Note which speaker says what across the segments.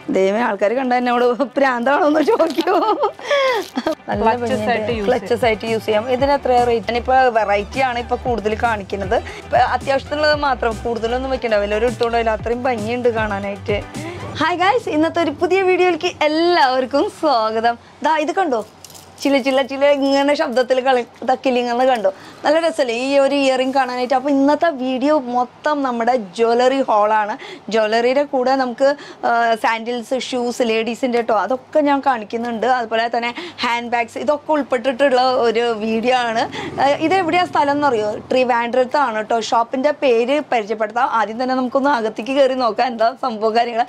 Speaker 1: ദൈവമേ ആൾക്കാർ കണ്ട എന്നോട് പ്രാന്താണോ എന്ന് ചോദിക്കൂ നല്ല
Speaker 2: Clutches ആയിട്ട് use
Speaker 1: ക്ലച്ചസ് ആയിട്ട് യൂസ് ചെയ്യാം ഇതിന് എത്ര റേറ്റ് ഇപ്പൊ വെറൈറ്റി ആണ് ഇപ്പൊ കൂടുതൽ കാണിക്കുന്നത് ഇപ്പൊ അത്യാവശ്യത്തിനുള്ളത് മാത്രം കൂടുതലൊന്നും വെക്കണ്ടാവില്ല ഒരു ഇട്ടുകൊണ്ടാവില്ല അത്രയും ഭംഗിയുണ്ട് കാണാനായിട്ട് ഹായ് ഗായ്സ് ഇന്നത്തെ ഒരു പുതിയ വീഡിയോയിലേക്ക് എല്ലാവർക്കും സ്വാഗതം ദാ ഇത് കണ്ടോ ചില ചില ചില ഇങ്ങനെ ശബ്ദത്തിൽ കളി തക്കിലിങ്ങനെ കണ്ടോ നല്ല രസമല്ലേ ഈ ഒരു ഇയറിംഗ് കാണാനായിട്ട് അപ്പോൾ ഇന്നത്തെ വീഡിയോ മൊത്തം നമ്മുടെ ജ്വല്ലറി ഹോളാണ് ജ്വല്ലറിയുടെ കൂടെ നമുക്ക് സാൻഡിൽസ് ഷൂസ് ലേഡീസിൻ്റെ കേട്ടോ അതൊക്കെ ഞാൻ കാണിക്കുന്നുണ്ട് അതുപോലെ തന്നെ ഹാൻഡ് ബാഗ്സ് ഇതൊക്കെ ഉൾപ്പെട്ടിട്ടുള്ള ഒരു വീഡിയോ ആണ് ആ, ഇത് എവിടെയാ സ്ഥലം എന്നറിയോ ട്രിവാൻഡ്രത്താണ് കേട്ടോ ഷോപ്പിൻ്റെ പേര് പരിചയപ്പെടുത്താം ആദ്യം തന്നെ നമുക്കൊന്ന് അകത്തേക്ക് കയറി നോക്കാം എന്താ സംഭവം കാര്യങ്ങൾ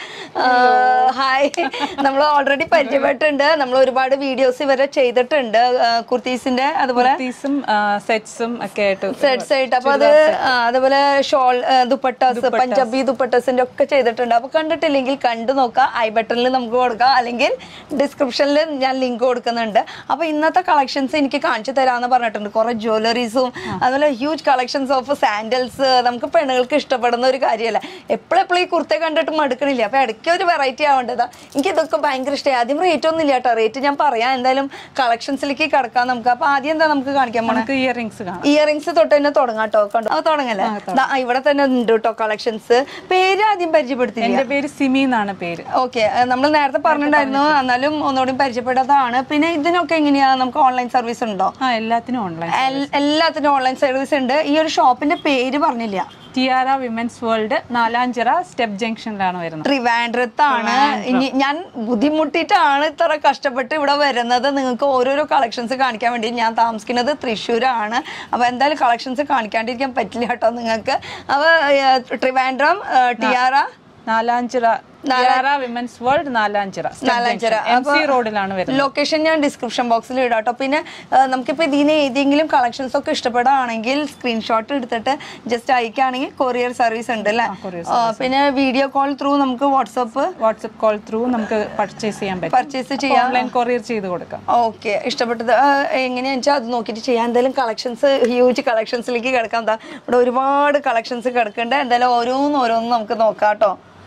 Speaker 1: ഹായ് നമ്മൾ ഓൾറെഡി പരിചയപ്പെട്ടിട്ടുണ്ട് നമ്മൾ ഒരുപാട് വീഡിയോസ് ഇവരെ ചെയ്തിട്ടുണ്ട് ആ, കുർത്തീസിന്റെ അതുപോലെ
Speaker 2: കുർത്തീസും സെറ്റ്സും ഒക്കെ ആയിട്ട്
Speaker 1: സെറ്റ്സ് ആയിട്ട് അപ്പൊ അത് ആ, അതുപോലെ ഷോൾ ദുപ്പട്ടാസ് പഞ്ചാബി ദുപ്പട്ടാസിന്റെ ഒക്കെ ചെയ്തിട്ടുണ്ട് അപ്പൊ കണ്ടിട്ടില്ലെങ്കിൽ കണ്ടു നോക്കാം ഐ ബട്ടണിൽ നമുക്ക് കൊടുക്കാം അല്ലെങ്കിൽ ഡിസ്ക്രിപ്ഷനിൽ ഞാൻ ലിങ്ക് കൊടുക്കുന്നുണ്ട് അപ്പൊ ഇന്നത്തെ കളക്ഷൻസ് എനിക്ക് കാണിച്ചു തരാമെന്ന് പറഞ്ഞിട്ടുണ്ട് കുറെ ജ്വല്ലറീസും അതുപോലെ ഹ്യൂജ് കളക്ഷൻസ് ഓഫ് സാൻഡൽസ് നമുക്ക് പെണ്ണുങ്ങൾക്ക് ഇഷ്ടപ്പെടുന്ന ഒരു കാര്യമല്ല എപ്പോഴെപ്പോഴും ഈ കുർത്ത കണ്ടിട്ട് മടുക്കണില്ല അപ്പൊ ഇടയ്ക്ക് ഒരു വെറൈറ്റി ആവേണ്ടതാ എനിക്ക് ഇതൊക്കെ ഭയങ്കര ഇഷ്ടമായി ആദ്യം റേറ്റ് ഒന്നും ഇല്ല കേട്ടോ റേറ്റ് ഞാൻ പറയാം എന്തായാലും കളക്ഷൻസിലേക്ക് കിടക്കാം നമുക്ക് അപ്പൊ ആദ്യം എന്താ നമുക്ക് കാണിക്കാൻ പോണേ
Speaker 2: നമുക്ക് ഇയറിംഗ്സ് കാണാം
Speaker 1: ഇയറിങ്സ് തൊട്ട് തന്നെ തുടങ്ങാം കേട്ടോ കണ്ടോ അത് തുടങ്ങല്ലേ ദാ, ഇവിടെ തന്നെ ഉണ്ട് കേട്ടോ കളക്ഷൻസ് പേര് ആദ്യം പരിചയപ്പെടുത്തില്ല
Speaker 2: എന്റെ പേര് സിമി എന്നാണ് പേര്
Speaker 1: ഓക്കെ നമ്മൾ നേരത്തെ പറഞ്ഞിട്ടുണ്ടായിരുന്നു എന്നാലും ഒന്നുകൂടി പരിചയപ്പെട്ടതാണ് പിന്നെ ഇതിനൊക്കെ എങ്ങനെയാ നമുക്ക് ഓൺലൈൻ സർവീസ് ഉണ്ടോ
Speaker 2: ആ എല്ലാത്തിനും ഓൺലൈൻ
Speaker 1: എൽ- എല്ലാത്തിനും ഓൺലൈൻ സർവീസ് ഉണ്ട് ഈ ഒരു ഷോപ്പിന്റെ പേര് പറഞ്ഞില്ല
Speaker 2: Tiara women's world Nalanchira step ജംഗ്ഷനിലാണ് വരുന്നത്
Speaker 1: ട്രിവാൻഡ്രത്താണ് ഇനി ഞാൻ ബുദ്ധിമുട്ടിയിട്ടാണ് ഇത്ര കഷ്ടപ്പെട്ട് ഇവിടെ വരുന്നത് നിങ്ങൾക്ക് ഓരോരോ കളക്ഷൻസ് കാണിക്കാൻ വേണ്ടി ഞാൻ താമസിക്കുന്നത് തൃശ്ശൂരാണ് അപ്പൊ എന്തായാലും കളക്ഷൻസ് കാണിക്കാണ്ടിരിക്കാൻ പറ്റില്ല കേട്ടോ നിങ്ങൾക്ക് അപ്പൊ ഏർ, ട്രിവാൻഡ്രം ഏർ, Tiara
Speaker 2: Nalanchira Tiara women's world Nalanchira
Speaker 1: Nalanchira.
Speaker 2: M C റോഡിലാണ് വരുന്നത്
Speaker 1: ലൊക്കേഷൻ ഞാൻ ഡിസ്ക്രിപ്ഷൻ ബോക്സിൽ ഇടാം കേട്ടോ പിന്നെ ഏർ, നമുക്കിപ്പോൾ ഇതിന് ഏതെങ്കിലും കളക്ഷൻസ് ഒക്കെ ഇഷ്ടപ്പെടുകയാണെങ്കിൽ സ്ക്രീൻഷോട്ട് എടുത്തിട്ട് ജസ്റ്റ് അയക്കുകയാണെങ്കിൽ കൊറിയർ സർവീസ് ഉണ്ട് അല്ലേ
Speaker 2: courier
Speaker 1: ആ, പിന്നെ വീഡിയോ കോൾ ത്രൂ നമുക്ക് വാട്സപ്പ്
Speaker 2: വാട്സപ്പ് കോൾ ത്രൂ നമുക്ക് പർച്ചേസ് ചെയ്യാൻ പറ്റും
Speaker 1: പർച്ചേസ് ചെയ്യാം
Speaker 2: ഓൺലൈൻ കൊറിയർ ചെയ്ത് കൊടുക്കാം
Speaker 1: ഓക്കെ ഇഷ്ടപ്പെട്ടത് ആ, എങ്ങനെയാന്ന് വെച്ചാൽ അത് നോക്കിയിട്ട് ചെയ്യാം എന്തായാലും കളക്ഷൻസ് ഹ്യൂജ് കളക്ഷൻസിലേക്ക് കിടക്കാം എന്താ ഇവിടെ ഒരുപാട് കളക്ഷൻസ് കിടക്കുന്നുണ്ട് എന്തായാലും ഓരോന്ന് ഓരോന്ന് നമുക്ക് നോക്കാം കേട്ടോ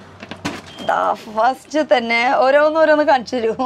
Speaker 1: ഫസ്റ്റ് തന്നെ ഓരോന്ന് ഓരോന്ന് കാണിച്ചു തരൂ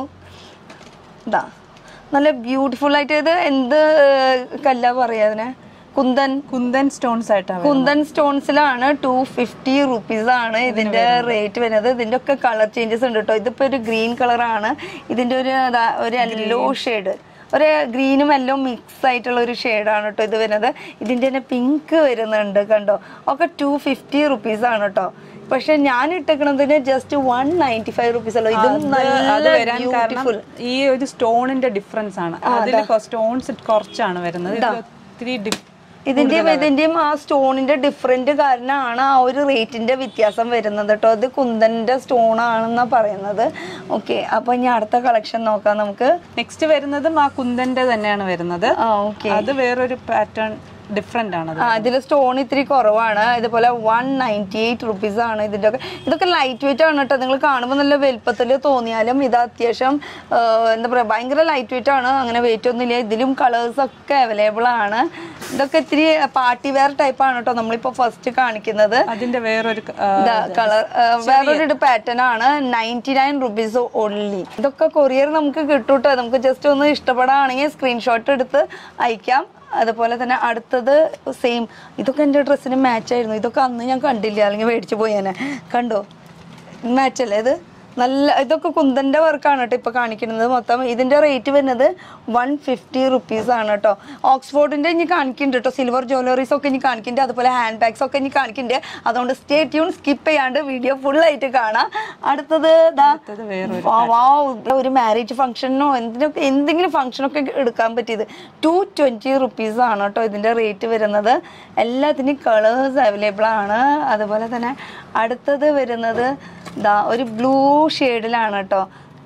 Speaker 1: ഇതാ നല്ല ബ്യൂട്ടിഫുൾ ആയിട്ട് ഇത് എന്ത് കല്ല പറയാ അതിനെ കുന്തൻ
Speaker 2: കുന്തൻ സ്റ്റോൺസ് ആയിട്ടാണ്
Speaker 1: കുന്തൻ സ്റ്റോൺസിലാണ് ടു ഫിഫ്റ്റി റുപ്പീസ് ആണ് ഇതിന്റെ റേറ്റ് വരുന്നത് ഇതിന്റെ ഒക്കെ കളർ ചേഞ്ചസ് ഉണ്ട് കേട്ടോ ഇതിപ്പോ ഒരു ഗ്രീൻ കളർ ആണ് ഇതിന്റെ ഒരു ദാ ഒരു യെല്ലോ ഷെയ്ഡ് ഒരു ഗ്രീനും എല്ലോ മിക്സ് ആയിട്ടുള്ള ഒരു ഷെയ്ഡാണ് കേട്ടോ ഇത് വരുന്നത് ഇതിന്റെ തന്നെ പിങ്ക് വരുന്നുണ്ട് കണ്ടോ ഒക്കെ ടു ഫിഫ്റ്റി റുപ്പീസ് ആണ് കേട്ടോ പക്ഷെ ഞാൻ ഇട്ടേക്കണതിന് just one ninety five rupees അല്ലോ ഇതും
Speaker 2: അത്
Speaker 1: നല്ല
Speaker 2: വരാൻ കാരണം
Speaker 1: ബ്യൂട്ടിഫുൾ
Speaker 2: ഈ ഒരു സ്റ്റോണിന്റെ ഡിഫറൻസ് ആണ് അതിൽ സ്റ്റോൺസ് കുറച്ചാണ് വരുന്നത് ഇത് ഒത്തിരി dif-
Speaker 1: ഇതിന്റെയും ഇതിന്റെയും ആ സ്റ്റോണിന്റെ ഡിഫറെന്റ് കാരണമാണ് ആ ഒരു റേറ്റിന്റെ വ്യത്യാസം വരുന്നത് കേട്ടോ അത് കുന്തന്റെ സ്റ്റോൺ ആണെന്നാ പറയുന്നത് ഓക്കെ അപ്പൊ ഇനി അടുത്ത കളക്ഷൻ നോക്കാം നമുക്ക്
Speaker 2: നെക്സ്റ്റ് വരുന്നതും ആ കുന്തന്റെ തന്നെയാണ് വരുന്നത്
Speaker 1: ആ ഓക്കെ
Speaker 2: അത് വേറൊരു പാറ്റേൺ ഡിഫറെന്റ് ആണ് അത്.
Speaker 1: ആ ഇതിൽ സ്റ്റോൺ ഇത്തിരി കുറവാണ് ഇതുപോലെ വൺ നയൻറ്റി എയ്റ്റ് റുപ്പീസ് ആണ് ഇതിന്റെ ഒക്കെ ഇതൊക്കെ ലൈറ്റ് വെയിറ്റ് ആണ് കേട്ടോ നിങ്ങൾ കാണുമ്പോൾ നല്ല വലുപ്പത്തിൽ തോന്നിയാലും ഇത് അത്യാവശ്യം ആ, എന്താ പറയാ ഭയങ്കര ലൈറ്റ് വെയിറ്റ് ആണ് അങ്ങനെ വെയിറ്റ് ഒന്നുമില്ല ഇതിലും കളേഴ്സ് ഒക്കെ അവൈലബിൾ ആണ് ഇതൊക്കെ ഇത്തിരി പാർട്ടി വെയർ ടൈപ്പ് ആണ് കേട്ടോ നമ്മളിപ്പോ ഫസ്റ്റ് കാണിക്കുന്നത്
Speaker 2: അതിന്റെ വേറൊരു ക- ആ,
Speaker 1: കളർ വേറൊരു പാറ്റേൺ ആണ് നയൻറ്റി നയൻ റുപ്പീസ് ഓൺലി ഇതൊക്കെ കൊറിയർ നമുക്ക് കിട്ടൂട്ടോ നമുക്ക് ജസ്റ്റ് ഒന്ന് ഇഷ്ടപ്പെടുകയാണെങ്കിൽ സ്ക്രീൻഷോട്ട് എടുത്ത് അയക്കാം അതുപോലെ തന്നെ അടുത്തത് സെയിം ഇതൊക്കെ എൻ്റെ ഡ്രസ്സിന് മാച്ച് ആയിരുന്നു ഇതൊക്കെ അന്ന് ഞാൻ കണ്ടില്ല അല്ലെങ്കിൽ മേടിച്ചു പോയേനെ കണ്ടോ മാച്ച് അല്ലേ ഇത് നല്ല ഇതൊക്കെ കുന്തന്റെ വർക്കാണ് കേട്ടോ ഇപ്പൊ കാണിക്കുന്നത് മൊത്തം ഇതിന്റെ റേറ്റ് വരുന്നത് വൺ ഫിഫ്റ്റി റുപ്പീസ് ആണ് കേട്ടോ ഓക്സ്ഫോർഡിന്റെ ഇനി കാണിക്കുന്നുണ്ട് കേട്ടോ സിൽവർ ജ്വല്ലറീസ് ഒക്കെ ഇനി കാണിക്കുന്നുണ്ട് അതുപോലെ ഹാൻഡ് ബാഗ്സ് ഒക്കെ ഇനി കാണിക്കുന്നുണ്ട് അതുകൊണ്ട് സ്റ്റേ ട്യൂൺ സ്കിപ്പ് ചെയ്യാണ്ട് വീഡിയോ ഫുൾ ആയിട്ട് കാണാം അടുത്തത് ദാ
Speaker 2: അടുത്തത് വേറൊരു
Speaker 1: വാ- വാവ്, ഇവിടെ ഒരു മാരേജ് ഫംഗ്ഷനോ എന്തിനൊക്കെ എന്തെങ്കിലും ഫംഗ്ഷനൊക്കെ എടുക്കാൻ പറ്റിയത് ടു ട്വൻറ്റി റുപ്പീസ് ആണ് കേട്ടോ ഇതിൻ്റെ റേറ്റ് വരുന്നത് എല്ലാത്തിനും കളേഴ്സ് അവൈലബിൾ ആണ് അതുപോലെ തന്നെ അടുത്തത് വരുന്നത് ദാ ഒരു ബ്ലൂ ഷെയ്ഡിലാണ് കേട്ടോ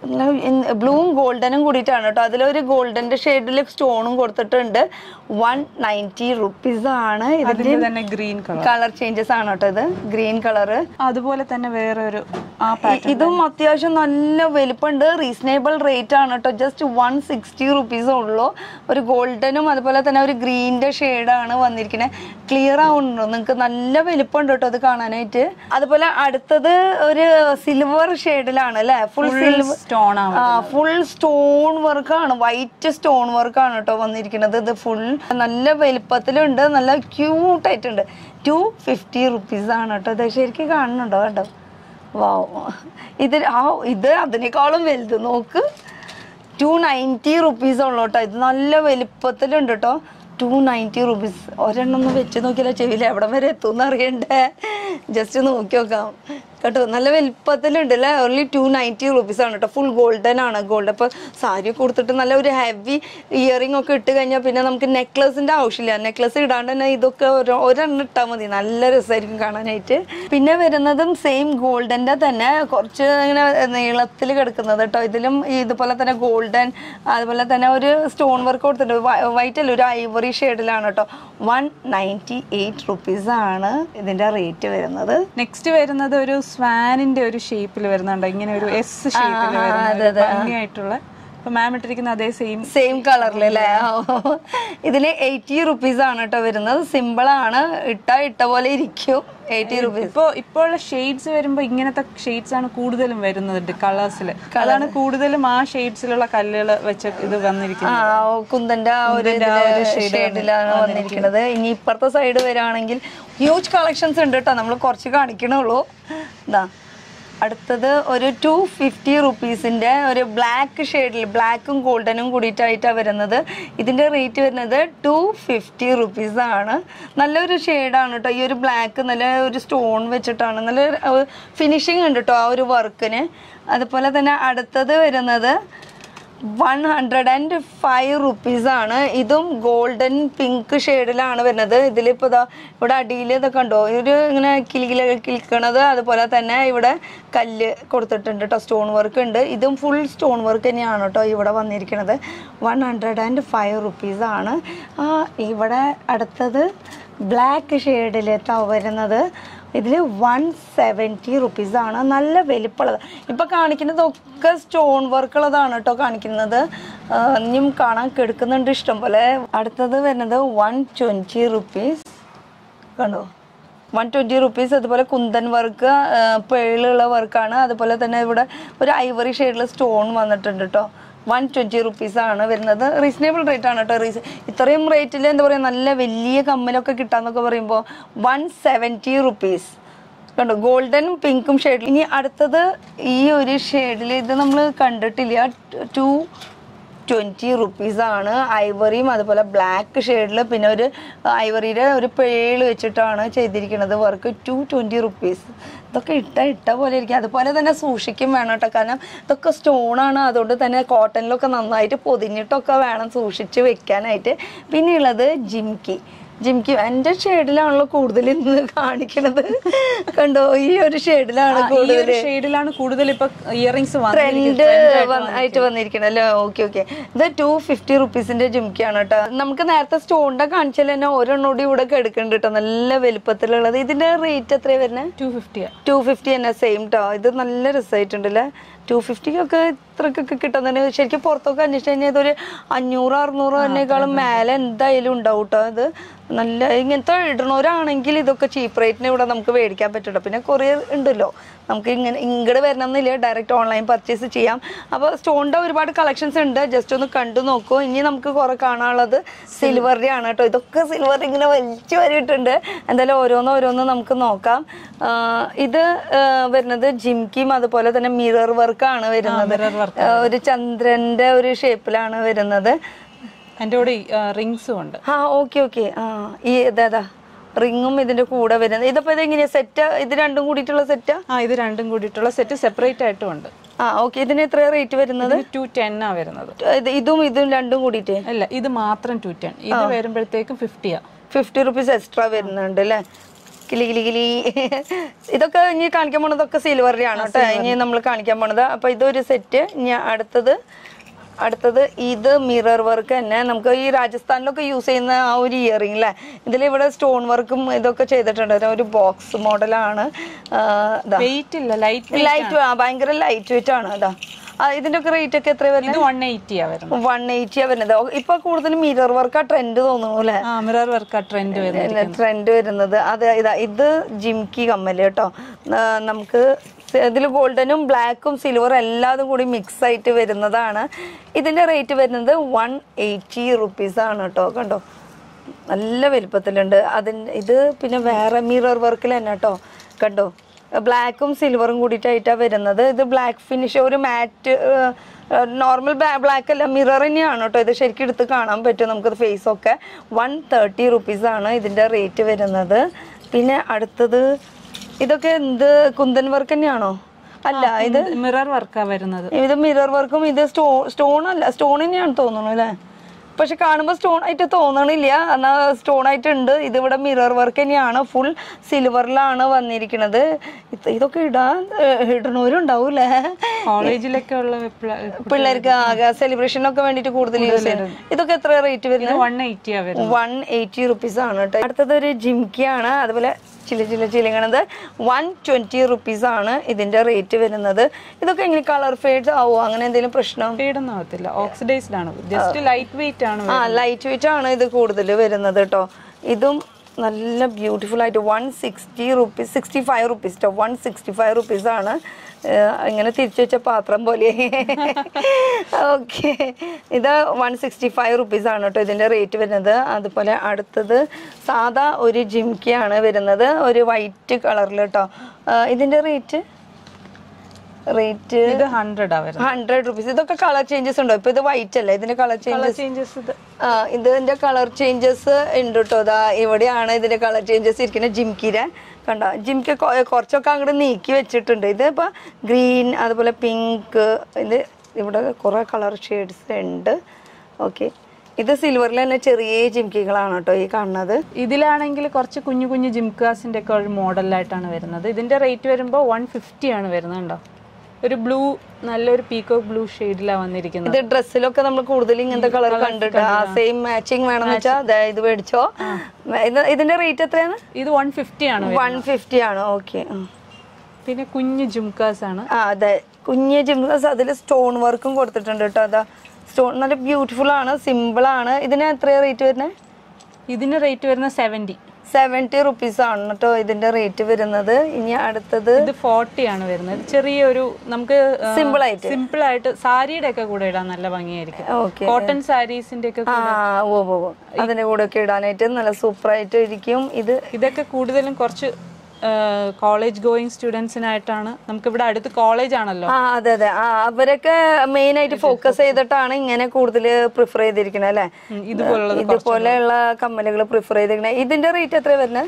Speaker 1: ബ്ലൂവും ഗോൾഡനും കൂടിയിട്ടാണ് കേട്ടോ അതിലൊരു ഗോൾഡന്റെ ഷെയ്ഡിൽ സ്റ്റോണും കൊടുത്തിട്ടുണ്ട് വൺ നയൻറ്റി റുപ്പീസ് ആണ് ഇതിന്റെ
Speaker 2: അതിന്റെ തന്നെ ഗ്രീൻ കളർ
Speaker 1: കളർ ചേഞ്ചസ് ആണ് കേട്ടോ ഇത് ഗ്രീൻ കളറ്
Speaker 2: അതുപോലെ തന്നെ വേറെ ഒരു ആ
Speaker 1: ഇതും അത്യാവശ്യം നല്ല വലിപ്പമുണ്ട് റീസണേബിൾ റേറ്റ് ആണ് കേട്ടോ ജസ്റ്റ് വൺ സിക്സ്റ്റി റുപ്പീസ് ഉള്ളൂ ഒരു ഗോൾഡനും അതുപോലെ തന്നെ ഒരു ഗ്രീനിന്റെ ഷെയ്ഡാണ് വന്നിരിക്കുന്നത് ക്ലിയർ ആവുന്നുണ്ടോ നിങ്ങൾക്ക് നല്ല വലിപ്പമുണ്ട് കേട്ടോ അത് കാണാനായിട്ട് അതുപോലെ അടുത്തത് ഒരു സിൽവർ ഷെയ്ഡിലാണ് അല്ലേ ഫുൾ സിൽവർ
Speaker 2: സ്റ്റോൺ ആണ്
Speaker 1: ആ ഫുൾ സ്റ്റോൺ വർക്കാണ് വൈറ്റ് സ്റ്റോൺ വർക്കാണ് കേട്ടോ വന്നിരിക്കുന്നത് ഇത് ഫുൾ നല്ല വലിപ്പത്തിലുണ്ട് നല്ല ക്യൂട്ട് ആയിട്ടുണ്ട് ടു ഫിഫ്റ്റി റുപ്പീസ് ആണ് കേട്ടോ ഇത് ശരിക്കും കാണുന്നുണ്ടോ കേട്ടോ വാവ് ഇത് ആ ഇത് അതിനേക്കാളും വലുത് നോക്ക് ടു നയൻറ്റി റുപ്പീസ് ഉള്ളു കേട്ടോ ഇത് നല്ല വലിപ്പത്തിലുണ്ട് കേട്ടോ ടു നയൻറ്റി റുപ്പീസ് ഒരെണ്ണം ഒന്ന് വെച്ച് നോക്കിയാലോ ചെവിയിൽ എവിടം വരെ എത്തുമെന്ന് അറിയണ്ടേ ജസ്റ്റ് നോക്കി നോക്കാം കേട്ടോ നല്ല വലിപ്പത്തിലുണ്ട് അല്ലേ ഓൺലി ടു നയൻറ്റി റുപ്പീസ് ആണ് കേട്ടോ ഫുൾ ഗോൾഡൻ ആണ് ഗോൾഡ് അപ്പോൾ സാരി കൊടുത്തിട്ട് നല്ല ഒരു ഹെവി ഇയറിംഗ് ഒക്കെ ഇട്ട് കഴിഞ്ഞാൽ പിന്നെ നമുക്ക് നെക്ലസിന്റെ ആവശ്യമില്ല നെക്ലസ് ഇടാണ്ട് തന്നെ ഇതൊക്കെ ഒരു- ഒരെണ്ണം ഇട്ടാൽ മതി നല്ല രസമായിരിക്കും കാണാനായിട്ട് പിന്നെ വരുന്നതും സെയിം ഗോൾഡന്റെ തന്നെ കുറച്ച് ഇങ്ങനെ നീളത്തിൽ കിടക്കുന്നത് കേട്ടോ ഇതിലും ഇതുപോലെ തന്നെ ഗോൾഡൻ അതുപോലെ തന്നെ ഒരു സ്റ്റോൺ വർക്ക് കൊടുത്തിട്ടുണ്ട് വൈറ്റ് അല്ല ഒരു ഐവറി ഷെയ്ഡിലാണ് കേട്ടോ വൺ നയൻറ്റി എയ്റ്റ് റുപ്പീസ് ആണ് ഇതിന്റെ റേറ്റ് വരുന്നത്
Speaker 2: നെക്സ്റ്റ് വരുന്നത് ഒരു സ്വാനിന്റെ ഒരു ഷേപ്പിൽ വരുന്നുണ്ട് ഇങ്ങനെ ഒരു എസ് ഷേപ്പിൽ വരുന്ന ഒരു ഭംഗിയായിട്ടുള്ള ഇപ്പൊ മാം ഇട്ടിരിക്കുന്ന അതേ സെയിം
Speaker 1: സെയിം കളറിൽ അല്ലേ ഇതിന് എയ്റ്റി റുപ്പീസ് ആണ് കേട്ടോ വരുന്നത് സിമ്പിൾ ആണ് ഇട്ട ഇട്ട പോലെ ഇരിക്കും എയ്റ്റി റുപ്പീസ്
Speaker 2: ഇപ്പോ ഇപ്പോഴുള്ള ഷെയ്ഡ്സ് വരുമ്പോ ഇങ്ങനത്തെ ഷെയ്ഡ്സ് ആണ് കൂടുതലും വരുന്നത് കളേഴ്സിൽ അതാണ് കൂടുതലും ആ ഷെയ്ഡ്സിലുള്ള കല്ലുകൾ വെച്ച് ഇത്
Speaker 1: ആ
Speaker 2: വന്നിരിക്കുന്നത്
Speaker 1: ഓ, കുന്തന്റെ ആ ഒരു ഷെയ്ഡിലാണ് വന്നിരിക്കുന്നത് ഇനി ഇപ്പുറത്തെ സൈഡ് വരാണെങ്കിൽ ഹ്യൂജ് കളക്ഷൻസ് ഉണ്ട് കേട്ടോ നമ്മൾ കുറച്ച് കാണിക്കണുള്ളൂ ഇതാ അടുത്തത് ഒരു ടു ഫിഫ്റ്റി റുപ്പീസിന്റെ ഒരു ബ്ലാക്ക് ഷെയ്ഡിൽ ബ്ലാക്കും ഗോൾഡനും കൂടിയിട്ടായിട്ടാണ് വരുന്നത് ഇതിന്റെ റേറ്റ് വരുന്നത് ടു ഫിഫ്റ്റി റുപ്പീസ് ആണ് നല്ലൊരു ഷെയ്ഡാണ് കേട്ടോ ഈ ഒരു ബ്ലാക്ക് നല്ല ഒരു സ്റ്റോൺ വെച്ചിട്ടാണ് നല്ല ഫിനിഷിങ് ഉണ്ട് കേട്ടോ ആ ഒരു വർക്കിന് അതുപോലെ തന്നെ അടുത്തത് വരുന്നത് one hundred and five rupees ആണ് ഇതും ഗോൾഡൻ പിങ്ക് ഷെയ്ഡിലാണ് വരുന്നത് ഇതിലിപ്പോൾ ഇതാ ഇവിടെ അടിയിൽ ഇതൊക്കെ ഉണ്ടോ ഒരു ഇങ്ങനെ കിളികില കിളിക്കണത് അതുപോലെ തന്നെ ഇവിടെ കല്ല് കൊടുത്തിട്ടുണ്ട് കേട്ടോ സ്റ്റോൺ വർക്ക് ഉണ്ട് ഇതും ഫുൾ സ്റ്റോൺ വർക്ക് തന്നെയാണ് കേട്ടോ ഇവിടെ വന്നിരിക്കുന്നത് one hundred and five rupees ആണ് ആ ഇവിടെ അടുത്തത് ബ്ലാക്ക് ഷെയ്ഡിലേട്ടോ വരുന്നത് ഇതിൽ വൺ സെവൻറ്റി റുപ്പീസ് ആണ് നല്ല വലിപ്പമുള്ളത് ഇപ്പം കാണിക്കുന്നതൊക്കെ സ്റ്റോൺ വർക്കുള്ളതാണ് കേട്ടോ കാണിക്കുന്നത് ആ, ഇനിയും കാണാൻ കെടുക്കുന്നുണ്ട് ഇഷ്ടം പോലെ അടുത്തത് വരുന്നത് വൺ ട്വൻറ്റി റുപ്പീസ് കണ്ടോ വൺ ട്വൻറ്റി റുപ്പീസ് അതുപോലെ കുന്തൻ വർക്ക് പേളുള്ള വർക്കാണ് അതുപോലെ തന്നെ ഇവിടെ ഒരു ഐവറി ഷെയ്ഡിൽ സ്റ്റോൺ വന്നിട്ടുണ്ട് കേട്ടോ വൺ ട്വൻറ്റി റുപ്പീസ് ആണ് വരുന്നത് റീസണബിൾ റേറ്റ് ആണ് കേട്ടോ റീസ ഇത്രയും റേറ്റിൽ എന്താ പറയുക നല്ല വലിയ കമ്മലൊക്കെ കിട്ടാന്നൊക്കെ പറയുമ്പോൾ വൺ സെവൻറ്റി റുപ്പീസ് കണ്ടോ ഗോൾഡനും പിങ്കും ഷെയ്ഡിൽ ഇനി അടുത്തത് ഈ ഒരു ഷെയ്ഡിൽ ഇത് നമ്മൾ കണ്ടിട്ടില്ല ടു ട്വൻറ്റി റുപ്പീസ് ആണ് ഐവറിയും അതുപോലെ ബ്ലാക്ക് ഷെയ്ഡിൽ പിന്നെ ഒരു ഐവറിയുടെ ഒരു പേള് വെച്ചിട്ടാണ് ചെയ്തിരിക്കുന്നത് വർക്ക് ടു ട്വൻറ്റി റുപ്പീസ് ഇതൊക്കെ ഇട്ട ഇട്ട പോലെ ഇരിക്കും അതുപോലെ തന്നെ സൂക്ഷിക്കും വേണം കേട്ടോ കാരണം ഇതൊക്കെ സ്റ്റോണാണ് അതുകൊണ്ട് തന്നെ കോട്ടണിലൊക്കെ നന്നായിട്ട് പൊതിഞ്ഞിട്ടൊക്കെ വേണം സൂക്ഷിച്ച് വെക്കാനായിട്ട് പിന്നെ ഉള്ളത് ജിംകി ജിംകി എൻ്റെ ഷെയ്ഡിലാണല്ലോ കൂടുതൽ ഇന്ന് കാണിക്കണത് കണ്ടോ ഈ ഒരു ഷെയ്ഡിലാണ്
Speaker 2: ഈ
Speaker 1: കൂടുതൽ
Speaker 2: ഒരു ഷെയ്ഡിലാണ് കൂടുതൽ ഇപ്പൊ ഇയറിങ്സ്
Speaker 1: ട്രെൻഡ് ആയിട്ട് വന്നിരിക്കണം അല്ലേ ഓക്കെ ഓക്കെ ഇത് ടു ഫിഫ്റ്റി റുപ്പീസിന്റെ ജിംക്കിയാണ് കേട്ടോ നമുക്ക് നേരത്തെ സ്റ്റോണിന്റെ കാണിച്ചാൽ തന്നെ ഒരെണ്ണം കൂടി ഇവിടെ എടുക്കുന്നുണ്ട് കേട്ടോ നല്ല വലുപ്പത്തിലുള്ളത് ഇതിന്റെ റേറ്റ് എത്രയാ വരുന്നത്
Speaker 2: ടു ഫിഫ്റ്റിയാ
Speaker 1: ടു ഫിഫ്റ്റി തന്നെ സെയിം ട്ടോ ഇത് നല്ല രസമായിട്ടുണ്ട് അല്ലേ ടു ഫിഫ്റ്റിക്കൊക്കെ ഇത്രക്കൊക്കെ കിട്ടുന്നതിന് ശരിക്കും പുറത്തൊക്കെ അന്വേഷിച്ച് കഴിഞ്ഞാൽ ഇതൊരു അഞ്ഞൂറ് അറുന്നൂറ് തന്നെക്കാളും മേലെ എന്തായാലും ഉണ്ടാവും കേട്ടോ ഇത് നല്ല ഇങ്ങനത്തെ ഇടണവരാണെങ്കിൽ ഇതൊക്കെ ചീപ്പ് റേറ്റിന് ഇവിടെ നമുക്ക് മേടിക്കാൻ പറ്റുള്ളൂ പിന്നെ കൊറിയർ ഉണ്ടല്ലോ നമുക്ക് ഇങ്ങനെ ഇങ്ങോട്ട് വരണം എന്നില്ല ഡയറക്റ്റ് ഓൺലൈൻ പർച്ചേസ് ചെയ്യാം അപ്പോൾ സ്റ്റോണിൻ്റെ ഒരുപാട് കളക്ഷൻസ് ഉണ്ട് ജസ്റ്റ് ഒന്ന് കണ്ടു നോക്കൂ ഇനി നമുക്ക് കുറെ കാണാനുള്ളത് സിൽവറിൻ്റെ ആണ് കേട്ടോ ഇതൊക്കെ സിൽവർ ഇങ്ങനെ വലിച്ചു വരിയിട്ടുണ്ട് എന്തായാലും ഓരോന്ന് ഓരോന്ന് നമുക്ക് നോക്കാം ആ, ഇത് ആ, വരുന്നത് ജിംകിയും അതുപോലെ തന്നെ മിറർ വർക്കാണ് വരുന്നത്
Speaker 2: mirror work
Speaker 1: ആ, ഒരു ചന്ദ്രന്റെ ഒരു ഷേപ്പിലാണ് വരുന്നത്
Speaker 2: എൻ്റെ കൂടെ റിങ്സും ഉണ്ട്
Speaker 1: ആ ഓക്കെ ഓക്കെ ആ ഈ ഇതേതാ റിങ്ങും ഇതിന്റെ കൂടെ വരുന്നത് ഇതിപ്പോ ഇത് എങ്ങനെയാ സെറ്റ് ഇത് രണ്ടും കൂടിയിട്ടുള്ള സെറ്റാ
Speaker 2: ആ ഇത് രണ്ടും കൂടിയിട്ടുള്ള സെറ്റ് സെപ്പറേറ്റ് ആയിട്ടും ഉണ്ട്
Speaker 1: ആ ഓക്കെ ഇതിന് എത്ര റേറ്റ് വരുന്നത്
Speaker 2: ടു ടെൻ ആ വരുന്നത്
Speaker 1: ഇത് ഇതും ഇതും രണ്ടും കൂടിയിട്ട്
Speaker 2: അല്ല ഇത് മാത്രം ടു ടെൻ ഇത് വരുമ്പോഴത്തേക്കും ഫിഫ്റ്റിയാ
Speaker 1: ഫിഫ്റ്റി റുപ്പീസ് എക്സ്ട്രാ വരുന്നുണ്ട് അല്ലേ കിലി കിലി കിലി ഇതൊക്കെ ഇനി കാണിക്കാൻ പോണതൊക്കെ സിൽവറിന്റെ ആണ് കേട്ടോ ഇനി നമ്മൾ കാണിക്കാൻ പോണത് അപ്പൊ ഇതൊരു സെറ്റ് ഇനി അടുത്തത് അടുത്തത് ഇത് മിറർ വർക്ക് തന്നെ നമുക്ക് ഈ രാജസ്ഥാനിലൊക്കെ യൂസ് ചെയ്യുന്ന ആ ഒരു ഇയറിംഗ് അല്ലേ ഇതിൽ ഇവിടെ സ്റ്റോൺ വർക്കും ഇതൊക്കെ ചെയ്തിട്ടുണ്ട് ഇത് ഒരു ബോക്സ് മോഡലാണ്
Speaker 2: വെയിറ്റ് ഇല്ല ലൈറ്റ്
Speaker 1: ലൈറ്റ് ഭയങ്കര ലൈറ്റ് വെയിറ്റ് ആണ് അതാ ആ, ഇതിന്റെ ഒക്കെ റേറ്റ് ഒക്കെ എത്ര വരുന്നത്
Speaker 2: ഇത് വൺ എയ്റ്റിയാ വരുന്നത്
Speaker 1: വൺ എയ്റ്റിയാ വരുന്നത് ഓ, ഇപ്പൊ കൂടുതലും മിറർ വർക്ക് ആ ട്രെൻഡ് തോന്നുന്നു അല്ലേ
Speaker 2: ആ മിറർ വർക്ക് ട്രെൻഡ് വരുന്നത്
Speaker 1: ട്രെൻഡ് വരുന്നത് അത് ഇതാ ഇത് ജിംകി കമ്മല് കേട്ടോ ആ, നമുക്ക് ഇതിൽ ഗോൾഡനും ബ്ലാക്കും സിൽവറും എല്ലാതും കൂടി മിക്സ് ആയിട്ട് വരുന്നതാണ് ഇതിന്റെ റേറ്റ് വരുന്നത് വൺ എയ്റ്റി റുപ്പീസ് ആണ് കേട്ടോ കണ്ടോ നല്ല വലിപ്പത്തിലുണ്ട് അതിന് ഇത് പിന്നെ വേറെ മിറർ വർക്കിൽ തന്നെ കേട്ടോ കണ്ടോ ബ്ലാക്കും സിൽവറും കൂടിയിട്ടായിട്ടാണ് വരുന്നത് ഇത് ബ്ലാക്ക് ഫിനിഷ് ഒരു മാറ്റ് നോർമൽ ബ്ലാക്ക് അല്ല മിറർ തന്നെയാണ് കേട്ടോ ഇത് ശരിക്കും എടുത്ത് കാണാൻ പറ്റും നമുക്ക് ഫേസ് ഒക്കെ വൺ തേർട്ടി റുപ്പീസ് ആണ് ഇതിന്റെ റേറ്റ് വരുന്നത് പിന്നെ അടുത്തത് ഇതൊക്കെ എന്ത് കുന്തൻ വർക്ക് തന്നെയാണോ അല്ല ഇത്
Speaker 2: മിറർ വർക്കാ വരുന്നത്
Speaker 1: ഇത് മിറർ വർക്കും ഇത് സ്റ്റോ സ്റ്റോൺ അല്ല സ്റ്റോൺ തന്നെയാണ് തോന്നുന്നു അല്ലേ പക്ഷെ കാണുമ്പോൾ സ്റ്റോൺ ആയിട്ട് തോന്നണില്ല എന്നാ സ്റ്റോൺ ആയിട്ട് ഉണ്ട് ഇതിവിടെ മിറർ വർക്ക് തന്നെയാണ് ഫുൾ സിൽവറിലാണ് വന്നിരിക്കുന്നത് ഇത് ഇതൊക്കെ ഇടാൻ ഏഹ്, ഇടണവരുണ്ടാവും അല്ലേ
Speaker 2: കോളേജിലൊക്കെ ഉള്ള
Speaker 1: പിള്ളേർക്ക് ആകെ സെലിബ്രേഷനൊക്കെ വേണ്ടിയിട്ട് കൂടുതൽ യൂസ് ചെയ്യുന്നത് ഇതൊക്കെ എത്ര റേറ്റ് വരുന്നത്
Speaker 2: വൺ എയ്റ്റിയാ വരുന്നത്
Speaker 1: വൺ എയ്റ്റി റുപ്പീസ് ആണ് കേട്ടോ അടുത്തത് ഒരു ജിംക്കിയാണ് അതുപോലെ ചില ചില ചിലങ്ങണത് വൺ ട്വന്റി റുപ്പീസ് ആണ് ഇതിന്റെ റേറ്റ് വരുന്നത് ഇതൊക്കെ എങ്ങനെ കളർ ഫെയ്ഡ് ആവോ അങ്ങനെ എന്തെങ്കിലും പ്രശ്നം
Speaker 2: ഫീഡൊന്നും ആവത്തില്ല ഓക്സിഡൈസ്ഡ് ആണ് ജസ്റ്റ് ലൈറ്റ് വെയിറ്റ് ആണ്
Speaker 1: ആ ലൈറ്റ് വെയിറ്റ് ആണ് ഇത് കൂടുതൽ വരുന്നത് കേട്ടോ ഇതും നല്ല ബ്യൂട്ടിഫുൾ ആയിട്ട് one sixty rupees sixty five rupees കേട്ടോ വൺ സിക്സ്റ്റി ഫൈവ് റുപ്പീസ് ആണ് ഏഹ് ഇങ്ങനെ തിരിച്ചു വെച്ച പാത്രം പോലെ ഓക്കെ ഇത് വൺ സിക്സ്റ്റി ഫൈവ് റുപ്പീസ് ആണ് കേട്ടോ ഇതിന്റെ റേറ്റ് വരുന്നത് അതുപോലെ അടുത്തത് സാധാ ഒരു ജിംക്കിയാണ് വരുന്നത് ഒരു വൈറ്റ് കളറിൽ കേട്ടോ ഏഹ് ഇതിന്റെ റേറ്റ് റേറ്റ്
Speaker 2: ഇത് ഹൺഡ്രഡ് ആ വരുന്നത്
Speaker 1: ഹൺഡ്രഡ് റുപ്പീസ് ഇതൊക്കെ കളർ ചേഞ്ചസ് ഉണ്ടോ ഇപ്പൊ ഇത് വൈറ്റ് അല്ലേ ഇതിന്റെ കളർ
Speaker 2: കളർ
Speaker 1: ചേഞ്ചസ്
Speaker 2: ചേഞ്ചസ് ഇത്
Speaker 1: ആ ഇതിന്റെ കളർ ചേഞ്ചസ് ഉണ്ട് കേട്ടോ ഇതാ ഇവിടെയാണ് ഇതിന്റെ കളർ ചേഞ്ചസ് ഇരിക്കുന്നത് ജിംകിരെ കണ്ടോ ജിംക്ക് കൊ- കുറച്ചൊക്കെ അങ്ങോട്ട് നീക്കി വെച്ചിട്ടുണ്ട് ഇത് ഇപ്പൊ ഗ്രീൻ അതുപോലെ പിങ്ക് ഇത് ഇവിടെ കുറെ കളർ ഷെയ്ഡ്സ് ഉണ്ട് ഓക്കെ ഇത് സിൽവറിൽ തന്നെ ചെറിയ ജിംകികളാണ് കേട്ടോ ഈ കാണുന്നത്
Speaker 2: ഇതിലാണെങ്കിൽ കുറച്ച് കുഞ്ഞു കുഞ്ഞു ജിംകാസിന്റെ ഒക്കെ ഒരു മോഡലായിട്ടാണ് വരുന്നത് ഇതിന്റെ റേറ്റ് വരുമ്പോൾ വൺ ഫിഫ്റ്റി ആണ് വരുന്നത് കണ്ടോ ഒരു ബ്ലൂ നല്ലൊരു പീക്കോ ബ്ലൂ ഷെയ്ഡിലാണ് വന്നിരിക്കുന്നത്
Speaker 1: ഇത് ഡ്രസ്സിലൊക്കെ നമ്മൾ കൂടുതൽ ഇങ്ങനത്തെ കളർ കണ്ടിട്ട് ആ സെയിം മാച്ചിങ് വേണമെന്ന് വെച്ചാൽ ഇത് മേടിച്ചോ ഇത് ഇതിന്റെ റേറ്റ് എത്രയാണ്
Speaker 2: ഇത് വൺ ഫിഫ്റ്റി ആണ് വരുന്നത്.
Speaker 1: വൺ ഫിഫ്റ്റി ആണ് ഓക്കെ
Speaker 2: പിന്നെ കുഞ്ഞു ജിംകാസ് ആണ്
Speaker 1: ആ അതെ കുഞ്ഞ് ജിംസ് അതിൽ സ്റ്റോൺ വർക്കും കൊടുത്തിട്ടുണ്ട് കേട്ടോ അതാ സ്റ്റോൺ നല്ല ബ്യൂട്ടിഫുൾ ആണ് സിമ്പിൾ ആണ് ഇതിന് എത്രയാ റേറ്റ് വരുന്നത്
Speaker 2: ഇതിന് റേറ്റ് വരുന്നത് സെവൻറ്റി
Speaker 1: സെവൻറ്റി റുപ്പീസ് ആണ് കേട്ടോ ഇതിന്റെ റേറ്റ് വരുന്നത് ഇനി അടുത്തത്
Speaker 2: ഇത് ഫോർട്ടി ആണ് വരുന്നത് ചെറിയൊരു നമുക്ക്
Speaker 1: സിമ്പിൾ ആയിട്ട്
Speaker 2: സിമ്പിൾ ആയിട്ട് സാരിയുടെ ഒക്കെ കൂടെ ഇടാൻ നല്ല ഭംഗിയായിരിക്കും
Speaker 1: ഓക്കെ
Speaker 2: കോട്ടൺ സാരീസിന്റെ ഒക്കെ
Speaker 1: ആ ഓ ഓ ഓ അതിന്റെ കൂടെ ഒക്കെ ഇടാനായിട്ട് നല്ല സൂപ്പർ ആയിട്ട് ഇരിക്കും ഇത്
Speaker 2: ഇതൊക്കെ കൂടുതലും കുറച്ച് കോളേജ് ഗോയിങ് സ്റ്റുഡൻസിനായിട്ടാണ് നമുക്ക് ഇവിടെ അടുത്ത് കോളേജ് ആണല്ലോ
Speaker 1: ആ അതെ അതെ ആ അവരൊക്കെ മെയിൻ ആയിട്ട് ഫോക്കസ് ചെയ്തിട്ടാണ് ഇങ്ങനെ കൂടുതൽ പ്രിഫർ ചെയ്തിരിക്കണത് അല്ലേ
Speaker 2: ഉം, ഇതുപോലുള്ളത്
Speaker 1: ഇതുപോലെയുള്ള കമ്മലുകൾ പ്രിഫർ ചെയ്തിരിക്കണത് ഇതിന്റെ റേറ്റ് എത്ര വരുന്നത്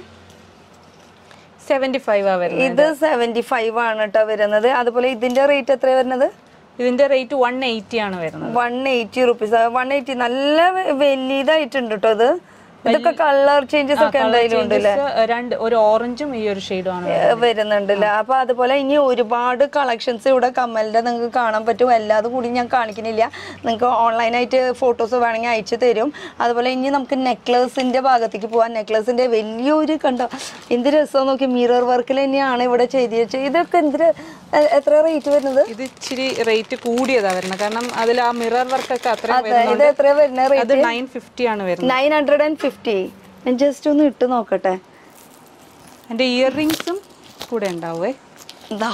Speaker 2: സെവന്റി ഫൈവ് ആ വരുന്നത്
Speaker 1: ഇത് സെവന്റി ഫൈവ് ആണ് കേട്ടോ വരുന്നത് അതുപോലെ ഇതിന്റെ റേറ്റ് എത്ര വരുന്നത്
Speaker 2: ഇതിന്റെ റേറ്റ് വൺ എയ്റ്റി ആണ് വരുന്നത്
Speaker 1: one eighty rupees one eighty നല്ല വ- വലിയതായിട്ടുണ്ട് കേട്ടോ ഇത് ഇതൊക്കെ കളർ ചേഞ്ചസ് ഒക്കെ എന്തായാലും ഉണ്ട് അല്ലേ
Speaker 2: Changes, രണ്ട് ഒരു ഓറഞ്ചും ഈ ഒരു ഷെയ്ഡും ആണ്
Speaker 1: ഏ, വരുന്നുണ്ടല്ലേ അപ്പൊ അതുപോലെ ഇനി ഒരുപാട് കളക്ഷൻസ് ഇവിടെ കമ്മലിന്റെ നിങ്ങൾക്ക് കാണാൻ പറ്റും എല്ലാതും കൂടി ഞാൻ കാണിക്കുന്നില്ല നിങ്ങൾക്ക് ഓൺലൈനായിട്ട് ഫോട്ടോസ് വേണമെങ്കിൽ അയച്ചു തരും അതുപോലെ ഇനി നമുക്ക് നെക്ലസിന്റെ ഭാഗത്തേക്ക് പോവാം നെക്ലസിന്റെ വലിയൊരു കണ്ടോ എന്ത് രസം നോക്കി മിറർ വർക്കിൽ തന്നെയാണ് ഇവിടെ ചെയ്ത് വെച്ചത് ഇതൊക്കെ എന്തിന് എ- എത്ര റേറ്റ് വരുന്നത്
Speaker 2: ഇത് ഇച്ചിരി റേറ്റ് കൂടിയതാ വരുന്നത് കാരണം അതിൽ ആ മിറർ വർക്ക് ഒക്കെ അത്രയും
Speaker 1: അതെ ഇത് എത്ര വരുന്ന
Speaker 2: അത്
Speaker 1: റേറ്റ്
Speaker 2: നയൻ ഫിഫ്റ്റി ആണ് വരുന്നത്
Speaker 1: നയൻ ഹൺഡ്രഡ് ആൻഡ് ഫിഫ്റ്റി ഞാൻ ജസ്റ്റ് ഒന്ന് ഇട്ട് നോക്കട്ടെ
Speaker 2: എന്റെ ഇയർ റിങ്സും കൂടെ ഉണ്ടാവേ
Speaker 1: എന്താ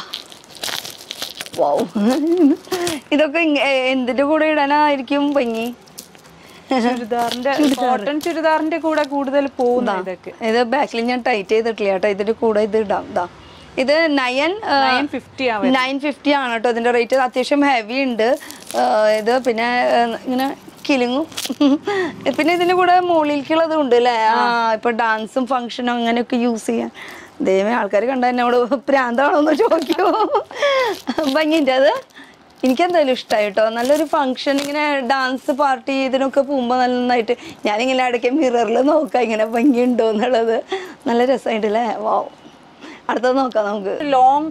Speaker 1: വൗ ഇതൊക്കെ ഇങ്ങ- എ- എന്തിന്റെ കൂടെ ഇടാനായിരിക്കും ഭംഗി
Speaker 2: ചുരിദാറിന്റെ കോട്ടൺ ചുരിദാറിന്റെ കൂടെ കൂടുതൽ പോകുന്ന ഇതൊക്കെ
Speaker 1: ഇത് ബാക്കിൽ ഞാൻ ടൈറ്റ് ചെയ്തിട്ടില്ല കേട്ടോ ഇതിന്റെ കൂടെ ഇത് ഇടാം ഇതാ ഇത് നയൻ
Speaker 2: നയൻ ഫിഫ്റ്റി ആ
Speaker 1: നയൻ ഫിഫ്റ്റി ആണ് കേട്ടോ ഇതിന്റെ റേറ്റ് അത്യാവശ്യം ഹെവി ഉണ്ട് ആ, ഇത് പിന്നെ ആ, ഇങ്ങനെ കിലുങ്ങും പിന്നെ ഇതിന്റെ കൂടെ മുകളിലേക്കുള്ളത് ഉണ്ട് അല്ലേ ആ ഇപ്പൊ ഡാൻസും ഫംഗ്ഷനും അങ്ങനെയൊക്കെ യൂസ് ചെയ്യാൻ ദൈവമേ ആൾക്കാർ കണ്ട എന്നോട് പ്രാന്താണോന്ന് ചോദിക്കൂ ഭംഗിൻ്റെ അത് എനിക്ക് എന്തായാലും ഇഷ്ടമായി കേട്ടോ നല്ലൊരു ഫംഗ്ഷൻ ഇങ്ങനെ ഡാൻസ് പാർട്ടി ഇതിനൊക്കെ പോകുമ്പോൾ നല്ല നന്നായിട്ട് ഞാനിങ്ങനെ ഇടയ്ക്ക് മിററിൽ നോക്കാം ഇങ്ങനെ ഭംഗിയുണ്ടോ എന്നുള്ളത് നല്ല രസമായിട്ടല്ലേ വാവ് അടുത്തത് നോക്കാം നമുക്ക്
Speaker 2: ലോങ്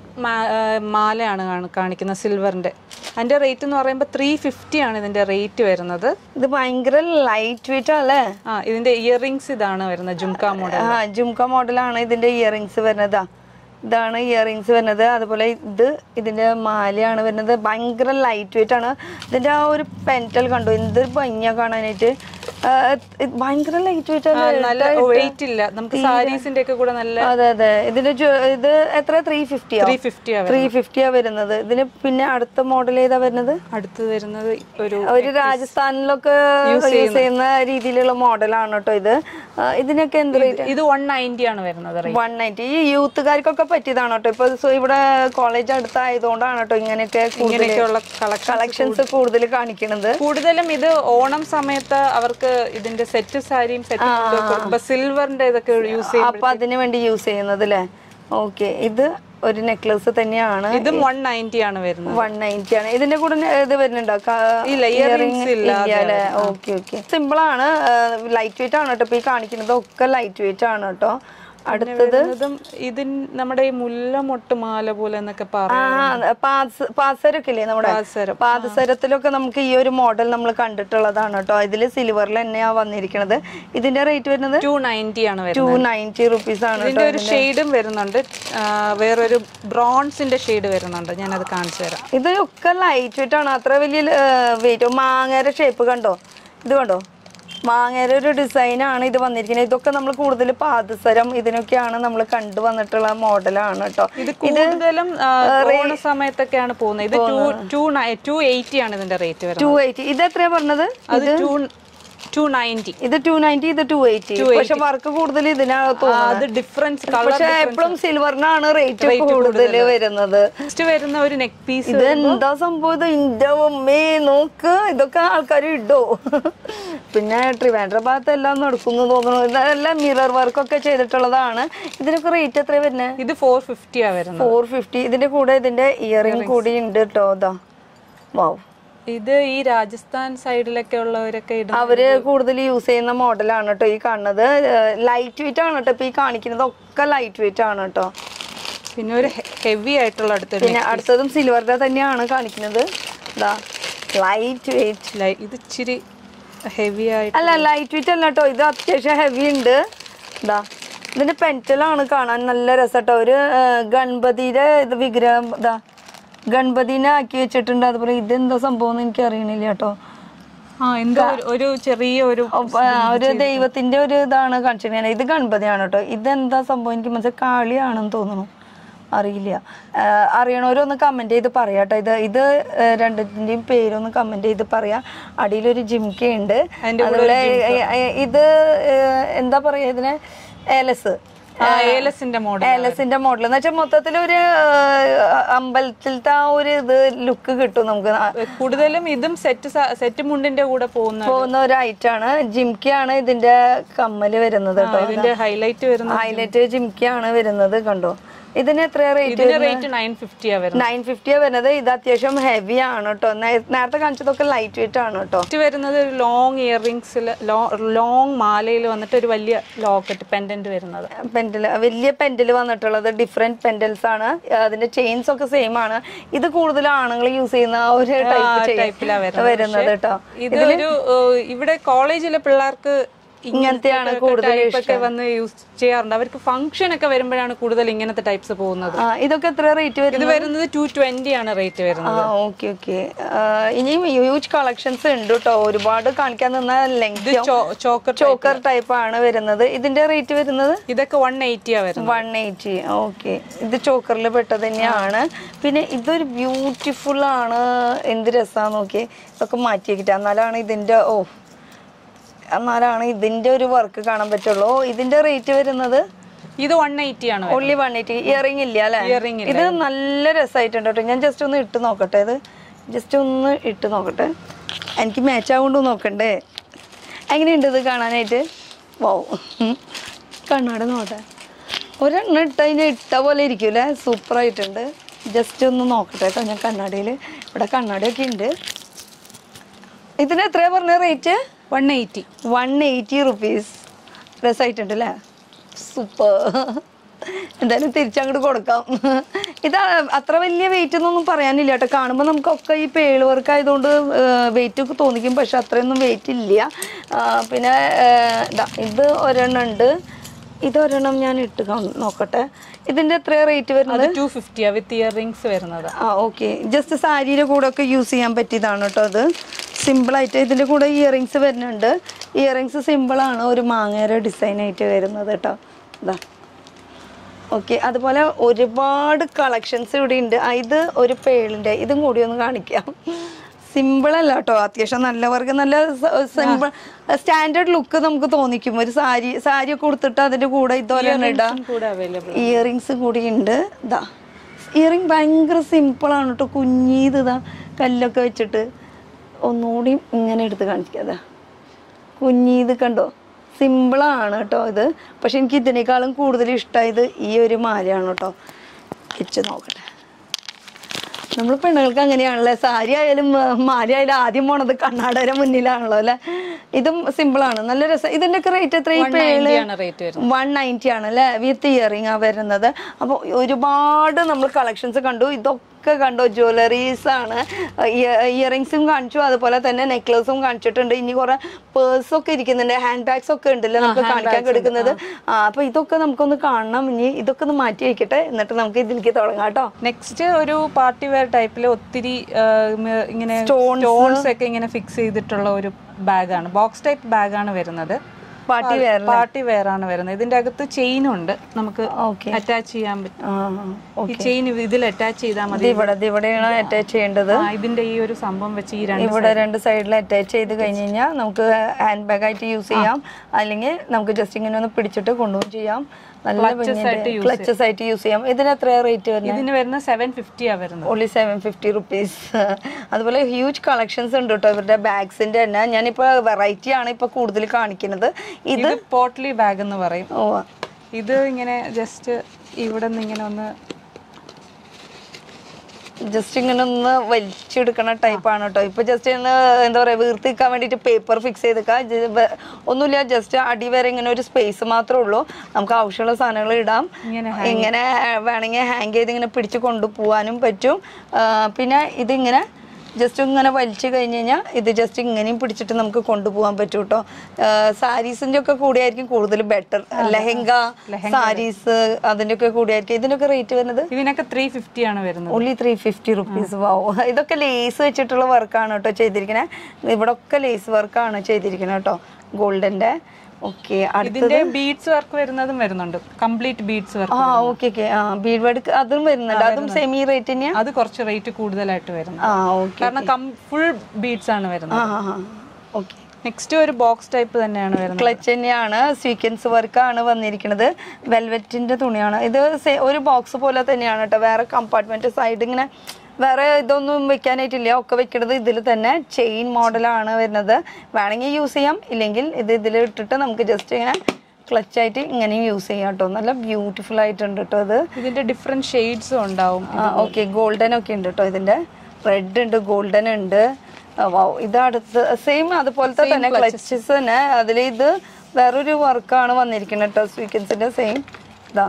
Speaker 2: മാലയാണ് കാണി- കാണിക്കുന്നത് സിൽവറിന്റെ അതിന്റെ റേറ്റ് എന്ന് പറയുമ്പോൾ ത്രീ ഫിഫ്റ്റി ആണ് ഇതിന്റെ റേറ്റ് വരുന്നത്
Speaker 1: ഇത് ഭയങ്കര ലൈറ്റ് വെയിറ്റ് അല്ലേ
Speaker 2: ആ ഇതിന്റെ ഇയറിങ്സ് ഇതാണ് വരുന്നത് ജുംക മോഡൽ
Speaker 1: ആ ജുംക മോഡലാണ് ഇതിന്റെ ഇയറിങ്സ് വരുന്നത് ദാ. ഇതാണ് ഇയറിങ്സ് വരുന്നത് അതുപോലെ ഇത് ഇതിന്റെ മാലയാണ് വരുന്നത് ഭയങ്കര ലൈറ്റ് വെയിറ്റ് ആണ് ഇതിന്റെ ആ ഒരു പെൻറ്റൽ കണ്ടു എന്തൊരു ഭംഗിയാ കാണാനായിട്ട് ആ, ഇത് ഭയങ്കര ലൈറ്റ് വെയിറ്റ് ആണ്
Speaker 2: നല്ല വെയിറ്റ് ഇല്ല നമുക്ക് സാരീസിന്റെ ഒക്കെ കൂടെ നല്ല
Speaker 1: അതെ അതെ ഇതിന്റെ ജു- ഇത് എത്ര ത്രീ ഫിഫ്റ്റിയോ
Speaker 2: ത്രീ ഫിഫ്റ്റി ആണ്
Speaker 1: ത്രീ ഫിഫ്റ്റിയാ വരുന്നത് ഇതിന് പിന്നെ അടുത്ത മോഡൽ ഏതാ വരുന്നത്
Speaker 2: അടുത്ത് വരുന്നത് ഒരു
Speaker 1: ഒരു രാജസ്ഥാനിലൊക്കെ യൂസ് ചെയ്യുന്ന രീതിയിലുള്ള മോഡലാണ് കേട്ടോ ഇത് ആ, ഇതിനൊക്കെ എന്ത് റേറ്റ്
Speaker 2: ഇത് വൺ നയൻറ്റി ആണ് വരുന്നത് റേറ്റ്
Speaker 1: വൺ നയൻറ്റി ഈ യൂത്തുകാർക്കൊക്കെ പറ്റിയതാണ് കേട്ടോ ഇപ്പൊ സോ ഇവിടെ കോളേജ് അടുത്തായതുകൊണ്ടാണ് കേട്ടോ ഇങ്ങനെയൊക്കെ
Speaker 2: ഇങ്ങനെയൊക്കെയുള്ള കളക്ഷൻ
Speaker 1: കളക്ഷൻസ് കൂടുതൽ കാണിക്കുന്നത്
Speaker 2: കൂടുതലും ഇത് ഓണം സമയത്ത് അവർക്ക് ഇതിന്റെ സെറ്റ് സാരിയും സെറ്റ് സിൽവറിന്റെ ഇതൊക്കെ യൂസ് ചെയ്യും
Speaker 1: അപ്പൊ അതിന് വേണ്ടി യൂസ് ചെയ്യുന്നത് അല്ലേ ഓക്കെ ഇത് ഒരു നെക്ലസ് തന്നെയാണ്
Speaker 2: ഇതും വൺ നയൻറ്റി ആണ് വരുന്നത്
Speaker 1: വൺ നയൻറ്റി ആണ് ഇതിന്റെ കൂടെ നെ- ഇത് വരുന്നുണ്ടോ
Speaker 2: ഇല്ല, earrings ഇല്ല,
Speaker 1: അല്ലേ ഓക്കെ ഓക്കെ സിമ്പിൾ ആണ് ലൈറ്റ് വെയിറ്റ് ആണ് കേട്ടോ ഇപ്പൊ ഈ കാണിക്കുന്നത് ഒക്കെ ലൈറ്റ് വെയിറ്റ് ആണ് കേട്ടോ അടുത്തത്
Speaker 2: വരുന്നതും ഇതിൻ നമ്മുടെ ഈ മുല്ലമൊട്ട് മാല പോലെ എന്നൊക്കെ
Speaker 1: ആ
Speaker 2: പറയാം
Speaker 1: പാസ് പാസരൊക്കെ ഇല്ലേ നമ്മുടെ
Speaker 2: പാദസരം.
Speaker 1: പാദസരത്തിലൊക്കെ നമുക്ക് ഈ ഒരു മോഡൽ നമ്മൾ കണ്ടിട്ടുള്ളതാണ് കേട്ടോ ഇതില് സിൽവറിൽ തന്നെയാ വന്നിരിക്കുന്നത് ഇതിന്റെ റേറ്റ് വരുന്നത്
Speaker 2: ടു നയൻറ്റി ആണ് വരുന്നത്
Speaker 1: ടു നയൻറ്റി റുപ്പീസ് ആണ്
Speaker 2: ഇതിന്റെ ഒരു ഷെയ്ഡും വരുന്നുണ്ട് ആ, വേറൊരു ബ്രോൺസിന്റെ ഷെയ്ഡ് വരുന്നുണ്ട് ഞാനത് കാണിച്ചു തരാം
Speaker 1: ഇത് ഒക്കെ ലൈറ്റ് വെയിറ്റ് ആണ് അത്ര വലിയ വെയിറ്റ് മാങ്ങയുടെ ഷേപ്പ് കണ്ടോ ഇത് കണ്ടോ മാങ്ങയുടെ ഒരു ഡിസൈൻ ആണ് ഇത് വന്നിരിക്കുന്നത് ഇതൊക്കെ നമ്മൾ കൂടുതൽ പാദസരം ഇതിനൊക്കെയാണ് നമ്മൾ കണ്ടു വന്നിട്ടുള്ള മോഡലാണ് കേട്ടോ
Speaker 2: ഇത് കൂടുതലും ആ, ഓണ സമയത്തൊക്കെയാണ് പോകുന്നത് ഇത് ടു ടു ടു എയ്റ്റി ആണ് ഇതിന്റെ റേറ്റ് വരുന്നത്
Speaker 1: ടു എയ്റ്റി ഇത് എത്രയാ പറഞ്ഞത്
Speaker 2: അത് ടു ടു നയൻറ്റി
Speaker 1: ഇത് ടു നയൻറ്റി ഇത് ടു എയ്റ്റി പക്ഷെ വർക്ക് കൂടുതൽ ഇതിനാണ് തോന്നുന്നത്
Speaker 2: അത് ഡിഫറൻസ് കളർ
Speaker 1: പക്ഷെ എപ്പോഴും സിൽവറിനാണ് റേറ്റ് കൂടുതൽ വരുന്നത്
Speaker 2: നെക്സ്റ്റ് വരുന്ന ഒരു നെക്ക് പീസ്
Speaker 1: ഇത് എന്താ സംഭവം ഇത് ഇന്റെ ഉമ്മേ നോക്ക് ഇതൊക്കെ ആൾക്കാർ ഇടോ പിന്നെ ട്രിവാൻഡ്ര ഭാഗത്ത് എല്ലാം നടക്കുന്നു തോന്നുന്നു ഇതെല്ലാം മിറർ വർക്കൊക്കെ ചെയ്തിട്ടുള്ളതാണ് ഇതിനൊക്കെ റേറ്റ് എത്ര വരുന്നത്
Speaker 2: ഇത് ഫോർ ഫിഫ്റ്റി ആ വരുന്നത്
Speaker 1: ഫോർ ഫിഫ്റ്റി ഇതിന്റെ കൂടെ ഇതിന്റെ ഇയറിംഗ് കൂടി ഉണ്ട് കേട്ടോ ഇതാ വാവ്
Speaker 2: ഇത് ഈ രാജസ്ഥാൻ സൈഡിലൊക്കെ ഉള്ളവരൊക്കെ ഇടും
Speaker 1: അവര് കൂടുതൽ യൂസ് ചെയ്യുന്ന മോഡലാണ് കേട്ടോ ഈ കാണുന്നത് ലൈറ്റ് വെയിറ്റ് ആണ് കേട്ടോ ഇപ്പൊ ഈ കാണിക്കുന്നത് ഒക്കെ ലൈറ്റ് വെയിറ്റ് ആണ് കേട്ടോ
Speaker 2: പിന്നെ ഒരു ഹെവി ആയിട്ടുള്ള അടുത്തൊരു
Speaker 1: പിന്നെ അടുത്തതും സിൽവറിന്റെ തന്നെയാണ് കാണിക്കുന്നത് ഇതാ ലൈറ്റ് വെയിറ്റ്
Speaker 2: ലൈ- ഇത് ഇച്ചിരി ഹെവി ആയിട്ട്
Speaker 1: അല്ല ലൈറ്റ് വെയിറ്റ് അല്ല കേട്ടോ ഇത് അത്യാവശ്യം ഹെവി ഉണ്ട് ഇതാ ഇതിന്റെ പെൻറ്റലാണ് കാണാൻ നല്ല രസട്ടോ ഒരു ആ, ഗണപതിയുടെ ഇത് വിഗ്രഹം ഇതാ ഗണപതിനെ ആക്കി വെച്ചിട്ടുണ്ട് അതുപോലെ ഇതെന്താ സംഭവം എന്ന് എനിക്ക് അറിയണില്ല കേട്ടോ
Speaker 2: ആ എന്തോ ഒരു- ഒരു ചെറിയ ഒരു
Speaker 1: ആ, ഒരു ദൈവത്തിന്റെ ഒരു ഇതാണ് കാണിച്ചിരിക്കുന്നത് ഇത് ഗണപതിയാണ് കേട്ടോ ഇതെന്താ സംഭവം എനിക്ക് മനസ്സിലായി കാളിയാണെന്ന് തോന്നുന്നു അറിയില്ല ആ, അറിയണവരൊന്ന് കമന്റ് ചെയ്ത് പറയാട്ടോ ഇത് ഇത് ആ, രണ്ടിന്റെയും പേരൊന്ന് കമന്റ് ചെയ്ത് പറയാ അടിയിലൊരു ജിംക്കയുണ്ട്
Speaker 2: അതിന്റെ
Speaker 1: അതുപോലെ ഏ, ഏ, ഇത് ഏ, എന്താ പറയാ ഇതിന് ഏലസ്
Speaker 2: ആ ഏലസിന്റെ മോഡൽ
Speaker 1: ഏലസിന്റെ മോഡൽ എന്ന് വെച്ചാൽ മൊത്തത്തിൽ ഒരു അമ്പലത്തിലത്തെ ആ ഒരു ഇത് ലുക്ക് കിട്ടും നമുക്ക് ആ,
Speaker 2: കൂടുതലും ഇതും സെറ്റ് സെറ്റ് മുണ്ടിന്റെ കൂടെ പോകുന്ന
Speaker 1: പോകുന്ന ഒരു ഐറ്റാണ് ജിംക്കിയാണ് ഇതിന്റെ കമ്മല് വരുന്നത് കേട്ടോ
Speaker 2: ഇതിന്റെ ഹൈലൈറ്റ് വരുന്ന
Speaker 1: ഹൈലൈറ്റ് ജിംക്കിയാണ് വരുന്നത് കണ്ടോ ഇതിന് എത്ര റേറ്റ്
Speaker 2: ഇതിന്റെ റേറ്റ് നയൻ ഫിഫ്റ്റി ആ വരുന്നത്
Speaker 1: നയൻ ഫിഫ്റ്റിയാ വരുന്നത് ഇത് അത്യാവശ്യം ഹെവി ആണ് കേട്ടോ നേ- നേരത്തെ കാണിച്ചതൊക്കെ ലൈറ്റ് വെയിറ്റ് ആണ് കേട്ടോ
Speaker 2: നെക്സ്റ്റ് വരുന്നത് ഒരു ലോങ് ഇയറിങ്സിൽ ലോങ് മാലയിൽ വന്നിട്ട് ഒരു വലിയ ലോക്കറ്റ് പെൻഡന്റ് വരുന്നത്
Speaker 1: പെൻഡൽ വലിയ പെൻഡൽ വന്നിട്ടുള്ളത് ഡിഫറെന്റ് പെൻഡൽസ് ആണ് അതിന്റെ ചെയിൻസ് ഒക്കെ സെയിം ആണ് ഇത് കൂടുതൽ ആണുങ്ങൾ യൂസ് ചെയ്യുന്ന ആ ഒരു ടൈപ്പ്
Speaker 2: ടൈപ്പിലാ വരുന്നത്
Speaker 1: വരുന്നത് കേട്ടോ
Speaker 2: ഇത് ഒരു ഏഹ്, ഇവിടെ കോളേജിലെ പിള്ളേർക്ക്
Speaker 1: ഇങ്ങനത്തെയാണ് കൂടുതൽ
Speaker 2: ടൈപ്പ് ഒക്കെ വന്ന് യൂസ് ചെയ്യാറുണ്ട് അവർക്ക് ഫംഗ്ഷൻ ഒക്കെ വരുമ്പോഴാണ് കൂടുതൽ ഇങ്ങനത്തെ ടൈപ്സ് പോകുന്നത്
Speaker 1: ആ ഇതൊക്കെ എത്ര റേറ്റ് വരും
Speaker 2: ഇത് വരുന്നത് ടു ട്വന്റി ആണ് റേറ്റ് വരുന്നത്
Speaker 1: ആ ഓക്കെ ഓക്കെ ഇനിയും ഹ്യൂജ് കളക്ഷൻസ് ഉണ്ട് കേട്ടോ ഒരുപാട് കാണിക്കാൻ നിന്ന ലെങ്ത്
Speaker 2: ചോക്കർ
Speaker 1: ചോക്കർ ടൈപ്പ് ആണ് വരുന്നത് ഇതിന്റെ റേറ്റ് വരുന്നത്
Speaker 2: ഇതൊക്കെ വൺ എയ്റ്റി ആ വരുന്നത്
Speaker 1: വൺ എയ്റ്റി ഓക്കെ ഇത് ചോക്കറിൽ പെട്ടത് തന്നെയാണ് പിന്നെ ഇതൊരു ബ്യൂട്ടിഫുൾ ആണ് എന്ത് രസമാന്ന് നോക്കിയേ ഇതൊക്കെ മാറ്റി വെക്കിട്ട് എന്നാലാണ് ഇതിന്റെ ഓ എന്നാലാണ് ഇതിന്റെ ഒരു വർക്ക് കാണാൻ പറ്റുള്ളൂ ഓ, ഇതിന്റെ റേറ്റ് വരുന്നത്
Speaker 2: ഇത് വൺ എയ്റ്റി ആണ് വരുന്നത്.
Speaker 1: ഓൺലി വൺ എയ്റ്റി ഇയറിംഗ് ഇല്ല അല്ലേ
Speaker 2: Earring ഇല്ല.
Speaker 1: ഇത് നല്ല രസമായിട്ടുണ്ട് കേട്ടോ ഞാൻ ജസ്റ്റ് ഒന്ന് ഇട്ട് നോക്കട്ടെ ഇത് ജസ്റ്റ് ഒന്ന് ഇട്ട് നോക്കട്ടെ എനിക്ക് മാച്ച് ആവുകൊണ്ട് നോക്കണ്ടേ എങ്ങനെയുണ്ട് ഇത് കാണാനായിട്ട് വൗ കണ്ണാട് നോട്ടെ ഒരെണ്ണം ഇട്ട് അതിന് ഇട്ട പോലെ ഇരിക്കൂലേ സൂപ്പറായിട്ടുണ്ട് ജസ്റ്റ് ഒന്ന് നോക്കട്ടെ കേട്ടോ ഞാൻ കണ്ണാടിയിൽ ഇവിടെ കണ്ണാടിയൊക്കെ ഉണ്ട് ഇതിന് എത്രയാ പറഞ്ഞ rate
Speaker 2: one eighty
Speaker 1: one eighty rupees രസമായിട്ടുണ്ട് അല്ലേ സൂപ്പർ എന്തായാലും തിരിച്ചങ്ങോട്ട് കൊടുക്കാം ഇത് അത്ര വലിയ വെയിറ്റ് എന്നൊന്നും പറയാനില്ല കേട്ടോ കാണുമ്പോൾ നമുക്കൊക്കെ ഈ പേള് വർക്ക് ആയതുകൊണ്ട് വെയിറ്റ് ഒക്കെ തോന്നിക്കും പക്ഷെ അത്രയൊന്നും വെയിറ്റ് ഇല്ല ആ, പിന്നെ ആ, ദാ ഇത് ഒരെണ്ണം ഉണ്ട് ഇത് ഒരെണ്ണം ഞാൻ ഇട്ട് കാണ്- നോക്കട്ടെ ഇതിന്റെ എത്രയാ റേറ്റ് വരുന്നത്
Speaker 2: അത് ടു ഫിഫ്റ്റിയാ വിത്ത് ഇയർ റിങ്സ് വരുന്നത്
Speaker 1: ആ ഓക്കെ ജസ്റ്റ് സാരിയുടെ കൂടെ ഒക്കെ യൂസ് ചെയ്യാൻ പറ്റിയതാണ് കേട്ടോ അത് സിമ്പിളായിട്ട് ഇതിൻ്റെ കൂടെ ഇയറിങ്സ് വരുന്നുണ്ട് ഇയറിങ്സ് സിമ്പിളാണ് ഒരു മാങ്ങയുടെ ഡിസൈൻ ആയിട്ട് വരുന്നത് കേട്ടോ ഇതാ ഓക്കെ അതുപോലെ ഒരുപാട് കളക്ഷൻസ് ഇവിടെ ഉണ്ട് ആ, ഇത് ഒരു പേളിൻ്റെ ഇതും കൂടി ഒന്ന് കാണിക്കാം സിമ്പിൾ അല്ല കേട്ടോ അത്യാവശ്യം നല്ല വർക്ക് നല്ല സിമ്പിൾ സ്റ്റാൻഡേർഡ് ലുക്ക് നമുക്ക് തോന്നിക്കും ഒരു സാരി സാരി ഒക്കെ കൊടുത്തിട്ട് അതിൻ്റെ കൂടെ ഇതുപോലെ ഇടാം
Speaker 2: കൂടെ അവൈലബിൾ
Speaker 1: ഇയറിങ്സ് കൂടി ഉണ്ട് ഇതാ ഇയറിങ് ഭയങ്കര സിമ്പിളാണ് കേട്ടോ കുഞ്ഞീത് ഇതാ കല്ലൊക്കെ വെച്ചിട്ട് ഒന്നുകൂടി ഇങ്ങനെ എടുത്ത് കാണിക്കാതെ കുഞ്ഞീത് കണ്ടോ സിമ്പിളാണ് കേട്ടോ ഇത് പക്ഷെ എനിക്ക് ഇതിനേക്കാളും കൂടുതൽ ഇഷ്ടമായത് ഈ ഒരു മാലയാണ് കേട്ടോ വെച്ച് നോക്കട്ടെ നമ്മൾ പെണ്ണുങ്ങൾക്ക് അങ്ങനെയാണല്ലേ സാരി ആയാലും ആ, മാല ആയാലും ആദ്യം പോണത് കണ്ണാടയുടെ മുന്നിലാണല്ലോ അല്ലെ ഇതും സിമ്പിളാണ് നല്ല രസം ഇതിന്റെ ഒക്കെ റേറ്റ് എത്ര ഈ പേള്
Speaker 2: ആണ് റേറ്റ് വരുന്നത്
Speaker 1: വൺ നയൻറ്റി ആണ് അല്ലേ വിത്ത് ഇയറിംഗ് ആ വരുന്നത് അപ്പോൾ ഒരുപാട് നമ്മൾ കളക്ഷൻസ് കണ്ടു ഇതൊക്കെ കണ്ടു ജ്വല്ലറീസ് ആണ് ഇയറിങ്സും കാണിച്ചു അതുപോലെ തന്നെ നെക്ലസും കാണിച്ചിട്ടുണ്ട് ഇനി കുറെ പേഴ്സ് ഒക്കെ ഇരിക്കുന്നുണ്ട് ഹാൻഡ് ബാഗ്സ് ഒക്കെ ഉണ്ടല്ലോ നമുക്ക് കാണിക്കാൻ കൊടുക്കുന്നത് ആ അപ്പൊ ഇതൊക്കെ നമുക്കൊന്ന് കാണണം ഇനി ഇതൊക്കെ ഒന്ന് മാറ്റി വെക്കട്ടെ എന്നിട്ട് നമുക്ക് ഇതിലേക്ക് തുടങ്ങാം കേട്ടോ
Speaker 2: നെക്സ്റ്റ് ഒരു പാർട്ടി വെയർ ടൈപ്പിൽ ഒത്തിരി ആ, മ- ഇങ്ങനെ
Speaker 1: Stones.
Speaker 2: സ്റ്റോൺസ് ഒക്കെ ഇങ്ങനെ ഫിക്സ് ചെയ്തിട്ടുള്ള ഒരു ബാഗാണ് ബോക്സ് ടൈപ്പ് ബാഗാണ് വരുന്നത്
Speaker 1: പാർട്ടി വെയർ
Speaker 2: പാർട്ടി വെയർ ആണ് വരുന്നത് ഇതിന്റെ അകത്ത് ചെയിൻ ഉണ്ട് നമുക്ക്
Speaker 1: ഓക്കെ
Speaker 2: അറ്റാച്ച് ചെയ്യാൻ പറ്റും
Speaker 1: ആ
Speaker 2: ഈ ചെയിൻ ഇതിൽ അറ്റാച്ച് ചെയ്താൽ
Speaker 1: ഇത്
Speaker 2: മതി
Speaker 1: ഇവിടെ ഇത് ഇവിടെയാണ് അറ്റാച്ച് ചെയ്യേണ്ടത്
Speaker 2: ആ, ഇതിന്റെ ഈ ഒരു സംഭവം വെച്ച് ഈ രണ്ട്
Speaker 1: ഇവിടെ രണ്ട് സൈഡിൽ അറ്റാച്ച് ചെയ്ത് കഴിഞ്ഞ് കഴിഞ്ഞാൽ നമുക്ക് ഹാൻഡ് ബാഗ് ആയിട്ട് യൂസ് ചെയ്യാം അല്ലെങ്കിൽ നമുക്ക് ജസ്റ്റ് ഇങ്ങനെ ഒന്ന് പിടിച്ചിട്ട് കൊണ്ടുപോകും ചെയ്യാം നല്ല ക്ലച്ചസ് ആയിട്ട് യൂസ് ചെയ്യാം ഇതിന് എത്ര റേറ്റ് വരുന്നത്
Speaker 2: ഇതിന് വരുന്ന സെവൻ ഫിഫ്റ്റിയാ വരുന്നത്
Speaker 1: ഓൺലി സെവൻ ഫിഫ്റ്റി റുപ്പീസ് അതുപോലെ ഹ്യൂജ് കളക്ഷൻസ് ഉണ്ട് കേട്ടോ ഇവരുടെ ബാഗ്സിന്റെ തന്നെ ഞാനിപ്പോ വെറൈറ്റി ആണ് ഇപ്പൊ കൂടുതൽ കാണിക്കുന്നത് ഇത്
Speaker 2: ഇത് പോട്ട്ലി ബാഗ് എന്ന് പറയും
Speaker 1: ഓ
Speaker 2: ഇത് ഇങ്ങനെ ജസ്റ്റ് ഇവിടെ നിന്ന് ഇങ്ങനെ ഒന്ന്
Speaker 1: ജസ്റ്റ് ഇങ്ങനെ ഒന്ന് വലിച്ചെടുക്കണ ടൈപ്പാണ് കേട്ടോ ഇപ്പൊ ജസ്റ്റ് ഒന്ന് എന്താ പറയാ വീർത്ത് നിൽക്കാൻ വേണ്ടിട്ട് പേപ്പർ ഫിക്സ് ചെയ്തേക്കാം ഒന്നുമില്ല ജസ്റ്റ് അടി വരെ ഇങ്ങനെ ഒരു സ്പേസ് മാത്രമേ ഉള്ളൂ നമുക്ക് ആവശ്യമുള്ള സാധനങ്ങൾ ഇടാം
Speaker 2: ഇങ്ങനെ
Speaker 1: ഇങ്ങനെ വേണമെങ്കിൽ ഹാങ് ചെയ്ത് ഇങ്ങനെ പിടിച്ച് കൊണ്ടുപോകാനും പറ്റും ആ, പിന്നെ ഇതിങ്ങനെ ജസ്റ്റ് ഇങ്ങനെ വലിച്ചു കഴിഞ്ഞ് കഴിഞ്ഞാൽ ഇത് ജസ്റ്റ് ഇങ്ങനെയും പിടിച്ചിട്ട് നമുക്ക് കൊണ്ടുപോകാൻ പറ്റും കേട്ടോ സാരീസിന്റെ ഒക്കെ കൂടിയായിരിക്കും കൂടുതൽ ബെറ്റർ ലെഹങ്ക സാരീസ് അതിന്റെ ഒക്കെ കൂടിയായിരിക്കും ഇതിനൊക്കെ റേറ്റ് വരുന്നത്
Speaker 2: ഇതിനൊക്കെ ത്രീ ഫിഫ്റ്റി ആണ് വരുന്നത്
Speaker 1: ഓൺലി ത്രീ ഫിഫ്റ്റി റുപ്പീസ് വാവും ഇതൊക്കെ ലേസ് വെച്ചിട്ടുള്ള വർക്കാണ് കേട്ടോ ചെയ്തിരിക്കുന്നത് ഇവിടെ ഒക്കെ ലേസ് വർക്കാണ് ചെയ്തിരിക്കുന്നത് കേട്ടോ ഗോൾഡന്റെ ഓക്കെ
Speaker 2: ഇതിന്റെ ബീഡ്സ് വർക്ക് വരുന്നതും വരുന്നുണ്ട് കംപ്ലീറ്റ് ബീഡ്സ് വർക്ക്
Speaker 1: ആ ഓക്കെ ഓക്കെ ആ ബീഡ് വർക്ക് അതും വരുന്നുണ്ട് അതും സെമി റേറ്റ് തന്നെയാ
Speaker 2: അത് കുറച്ച് റേറ്റ് കൂടുതലായിട്ട് വരുന്നത്
Speaker 1: ആ ഓക്കെ
Speaker 2: കാരണം ഫുൾ ബീഡ്സ് ആണ് വരുന്നത്
Speaker 1: ആ ആ ഓക്കെ
Speaker 2: നെക്സ്റ്റ് ഒരു ബോക്സ് ടൈപ്പ് തന്നെയാണ് വരുന്നത്
Speaker 1: ക്ലച്ച് തന്നെയാണ് സ്വീക്വൻസ് വർക്കാണ് വന്നിരിക്കുന്നത് വെൽവെറ്റിന്റെ തുണിയാണ് ഇത് സെ- ഒരു ബോക്സ് പോലെ തന്നെയാണ് കേട്ടോ വേറെ കമ്പാർട്ട്മെന്റ് സൈഡ് ഇങ്ങനെ വേറെ ഇതൊന്നും വെക്കാനായിട്ടില്ല ഒക്കെ വെക്കുന്നത് ഇതിൽ തന്നെ ചെയിൻ മോഡലാണ് വരുന്നത് വേണമെങ്കിൽ യൂസ് ചെയ്യാം ഇല്ലെങ്കിൽ ഇത് ഇതിൽ ഇട്ടിട്ട് നമുക്ക് ജസ്റ്റ് ഇങ്ങനെ ക്ലച്ച് ആയിട്ട് ഇങ്ങനെയും യൂസ് ചെയ്യാം കേട്ടോ നല്ല ബ്യൂട്ടിഫുൾ ആയിട്ടുണ്ട് കേട്ടോ ഇത്
Speaker 2: ഇതിന്റെ ഡിഫറെന്റ് ഷെയ്ഡ്സും ഉണ്ടാവും
Speaker 1: ഓക്കെ ഗോൾഡൻ ഒക്കെ ഉണ്ട് കേട്ടോ ഇതിന്റെ റെഡ് ഉണ്ട് ഗോൾഡൻ ഉണ്ട് ആ, വൗ ഇത് അടുത്ത് സെയിം അതുപോലത്തെ തന്നെ ക്ലച്ചസ് തന്നെ അതിൽ ഇത് വേറൊരു വർക്കാണ് വന്നിരിക്കുന്നത് കേട്ടോ സ്വീക്കൻസിന്റെ സെയിം ഇതാ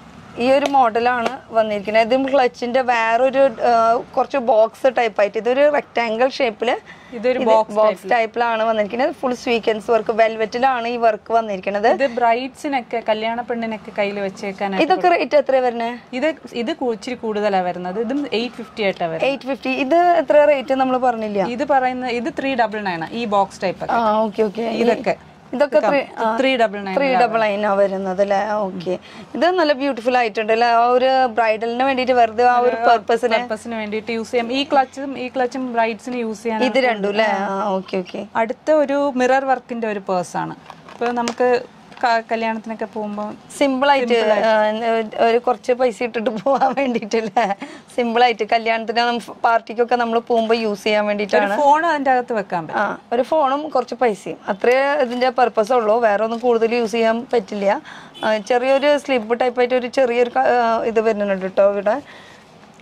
Speaker 1: ഈ ഒരു മോഡലാണ് വന്നിരിക്കുന്നത് ഇതും ക്ലച്ചിന്റെ വേറൊരു ആ, കുറച്ച് ബോക്സ് ടൈപ്പ് ആയിട്ട് ഇതൊരു റെക്ടാങ്കിൾ ഷേപ്പില്
Speaker 2: ഇതൊരു
Speaker 1: ബോക്സ് ടൈപ്പിലാണ് വന്നിരിക്കുന്നത് ഫുൾ സ്വീക്കൻസ് വർക്ക് വെൽവെറ്റിലാണ് ഈ വർക്ക് വന്നിരിക്കുന്നത്
Speaker 2: ഇത് ബ്രൈഡ്സിനൊക്കെ കല്യാണ പെണ്ണിനൊക്കെ കയ്യിൽ വെച്ചേക്കാനായിട്ട്
Speaker 1: ഇതൊക്കെ റേറ്റ് എത്ര വരുന്നത്
Speaker 2: ഇത് ഇത് കു- ഇച്ചിരി കൂടുതലാണ് വരുന്നത് ഇതും എയ്റ്റ് ഫിഫ്റ്റി ആയിട്ടാണ് വരുന്നത്
Speaker 1: എയ്റ്റ് ഫിഫ്റ്റി ഇത് എത്ര റേറ്റ് നമ്മൾ പറഞ്ഞില്ല
Speaker 2: ഇത് പറയുന്ന ഇത് ത്രീ ഡബിൾ നയൻ ഈ ബോക്സ് ടൈപ്പ്
Speaker 1: ആ ഓക്കെ ഓക്കെ
Speaker 2: ഇതൊക്കെ
Speaker 1: ഇതൊക്കെ
Speaker 2: three double nine
Speaker 1: three double ആ വരുന്നത് അല്ലേ ഓക്കെ ഇത് നല്ല ബ്യൂട്ടിഫുൾ ആയിട്ടുണ്ട് അല്ലേ ആ ഒരു ബ്രൈഡലിന് വേണ്ടിയിട്ട് വെറുതെ ആ ഒരു പർപ്പസിന്
Speaker 2: പർപ്പസിന് വേണ്ടിയിട്ട് യൂസ് ചെയ്യാം ഈ ക്ലച്ചും ഈ ക്ലച്ചും ബ്രൈഡ്സിന് യൂസ് ചെയ്യാൻ
Speaker 1: ഇത് രണ്ടും അല്ലേ ആ ഓക്കെ ഓക്കെ
Speaker 2: അടുത്ത ഒരു മിറർ വർക്കിന്റെ ഒരു പേഴ്സ് ആണ് ഇപ്പൊ നമുക്ക് ക- കല്യാണത്തിനൊക്കെ പോകുമ്പോൾ
Speaker 1: സിമ്പിൾ ആയിട്ട് ആ, ഒരു കുറച്ച് പൈസ ഇട്ടിട്ട് പോകാൻ വേണ്ടിയിട്ടല്ലേ സിമ്പിൾ ആയിട്ട് കല്യാണത്തിന് പാർട്ടിക്കൊക്കെ നമ്മൾ പോകുമ്പോൾ യൂസ് ചെയ്യാൻ വേണ്ടിയിട്ടാണ്
Speaker 2: ഫോൺ അതിന്റെ അകത്ത് വെക്കാൻ പറ്റും
Speaker 1: ആ ഒരു ഫോണും കുറച്ച് പൈസയും അത്രേ ഇതിന്റെ പർപ്പസ് ഉള്ളൂ വേറെ ഒന്നും കൂടുതൽ യൂസ് ചെയ്യാൻ പറ്റില്ല ആ, ചെറിയൊരു സ്ലിപ്പ് ടൈപ്പ് ആയിട്ട് ഒരു ചെറിയൊരു ക- ആ, ഇത് വരുന്നുണ്ട് കേട്ടോ ഇവിടെ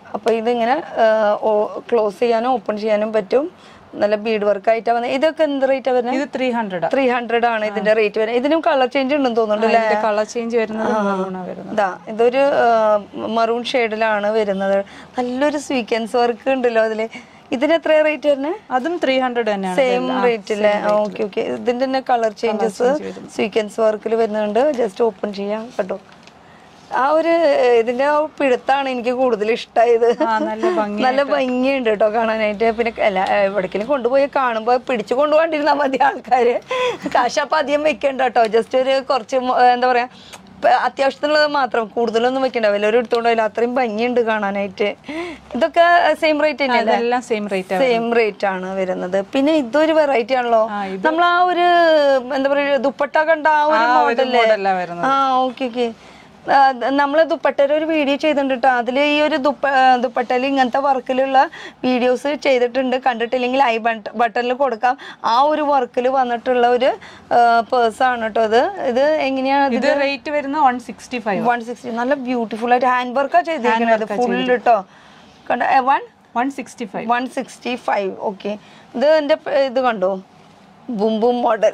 Speaker 1: അപ്പോൾ ഇതിങ്ങനെ ക്ലോസ് ചെയ്യാനും ഓപ്പൺ ചെയ്യാനും പറ്റും നല്ല ബീഡ് വർക്ക് ആയിട്ടാണ് വന്നത് ഇതൊക്കെ എന്ത് റേറ്റാണ് വരുന്നത്
Speaker 2: ഇത് ത്രീ ഹൺഡ്രഡ്
Speaker 1: ത്രീ ഹൺഡ്രഡ് ആണ് ഇതിന്റെ റേറ്റ് വരുന്നത് ഇതിനും കളർ ചേഞ്ച് ഉണ്ടെന്ന് തോന്നുന്നുണ്ട് അല്ലേ
Speaker 2: ഇതിന്റെ കളർ ചേഞ്ച് വരുന്നത് maroon ആ വരുന്നത്
Speaker 1: ഇതാ ഇതൊരു മറൂൺ ഷെയ്ഡിലാണ് വരുന്നത് നല്ലൊരു സ്വീക്വൻസ് വർക്ക് ഉണ്ടല്ലോ അതില് ഇതിന് എത്ര റേറ്റ് വരുന്നത്
Speaker 2: അതും ത്രീ ഹൺഡ്രഡ് തന്നെയാണ്
Speaker 1: സെയിം റേറ്റ് അല്ലേ ഓക്കെ ഓക്കെ ഇതിന്റെ തന്നെ കളർ ചേഞ്ചസ് സ്വീക്വൻസ് വർക്കിൽ വരുന്നുണ്ട് ജസ്റ്റ് ഓപ്പൺ ചെയ്യാം കേട്ടോ ആ ഒരു ഏഹ്, ഇതിന്റെ ആ പിടുത്താണ് എനിക്ക് കൂടുതൽ ഇഷ്ടമായത്
Speaker 2: ആ നല്ല ഭംഗി
Speaker 1: നല്ല ഭംഗിയുണ്ട് കേട്ടോ കാണാനായിട്ട് പിന്നെ എല്ലാ എവിടേക്കെങ്കിലും കൊണ്ടുപോയി കാണുമ്പോ പിടിച്ചു കൊണ്ടുപോകാണ്ടിരുന്നാ മതി ആൾക്കാര് കാശപ്പം അധികം വെക്കണ്ട കേട്ടോ ജസ്റ്റ് ഒരു കുറച്ച് മൊ- എന്താ പറയാ ഇപ്പൊ അത്യാവശ്യത്തിനുള്ളത് മാത്രം കൂടുതലൊന്നും വെക്കണ്ട വല്ലവരും എടുത്തോണ്ടോ ഇല്ല അത്രയും ഭംഗിയുണ്ട് കാണാനായിട്ട് ഇതൊക്കെ സെയിം റേറ്റ് തന്നെയല്ലേ
Speaker 2: ഇതെല്ലാം സെയിം റേറ്റ് ആണ്
Speaker 1: സെയിം റേറ്റ് ആണ് വരുന്നത് പിന്നെ ഇതൊരു വെറൈറ്റി ആണല്ലോ നമ്മൾ ആ ഒരു എന്താ പറയുക ദുപ്പട്ട കണ്ട ആ ഒരു മോഡല്ലേ
Speaker 2: മോഡലാ വരുന്നത്
Speaker 1: ആ ഓക്കെ ഓക്കെ നമ്മൾ ദുപ്പട്ടയുടെ ഒരു വീഡിയോ ചെയ്തിട്ടുണ്ട് കേട്ടോ അതിൽ ഈ ഒരു ദുപ്പ ദുപ്പട്ടയിൽ ഇങ്ങനത്തെ വർക്കിലുള്ള വീഡിയോസ് ചെയ്തിട്ടുണ്ട് കണ്ടിട്ടില്ലെങ്കിൽ ഐ ബട്ടണിൽ കൊടുക്കാം ആ ഒരു വർക്കിൽ വന്നിട്ടുള്ള ഒരു പേഴ്സാണ് കേട്ടോ ഇത് ഇത് എങ്ങനെയാണ്
Speaker 2: ഇത് റേറ്റ് വരുന്നത് one sixty five
Speaker 1: one sixty നല്ല ബ്യൂട്ടിഫുൾ ആയിട്ട് ഹാൻഡ് വർക്കാ ചെയ്തിരിക്കുന്നത് ഫുൾ കേട്ടോ കണ്ട one
Speaker 2: one sixty five
Speaker 1: one sixty five okay ഇത് എന്റെ പ- ഇത് കണ്ടോ ബും ബും മോഡൽ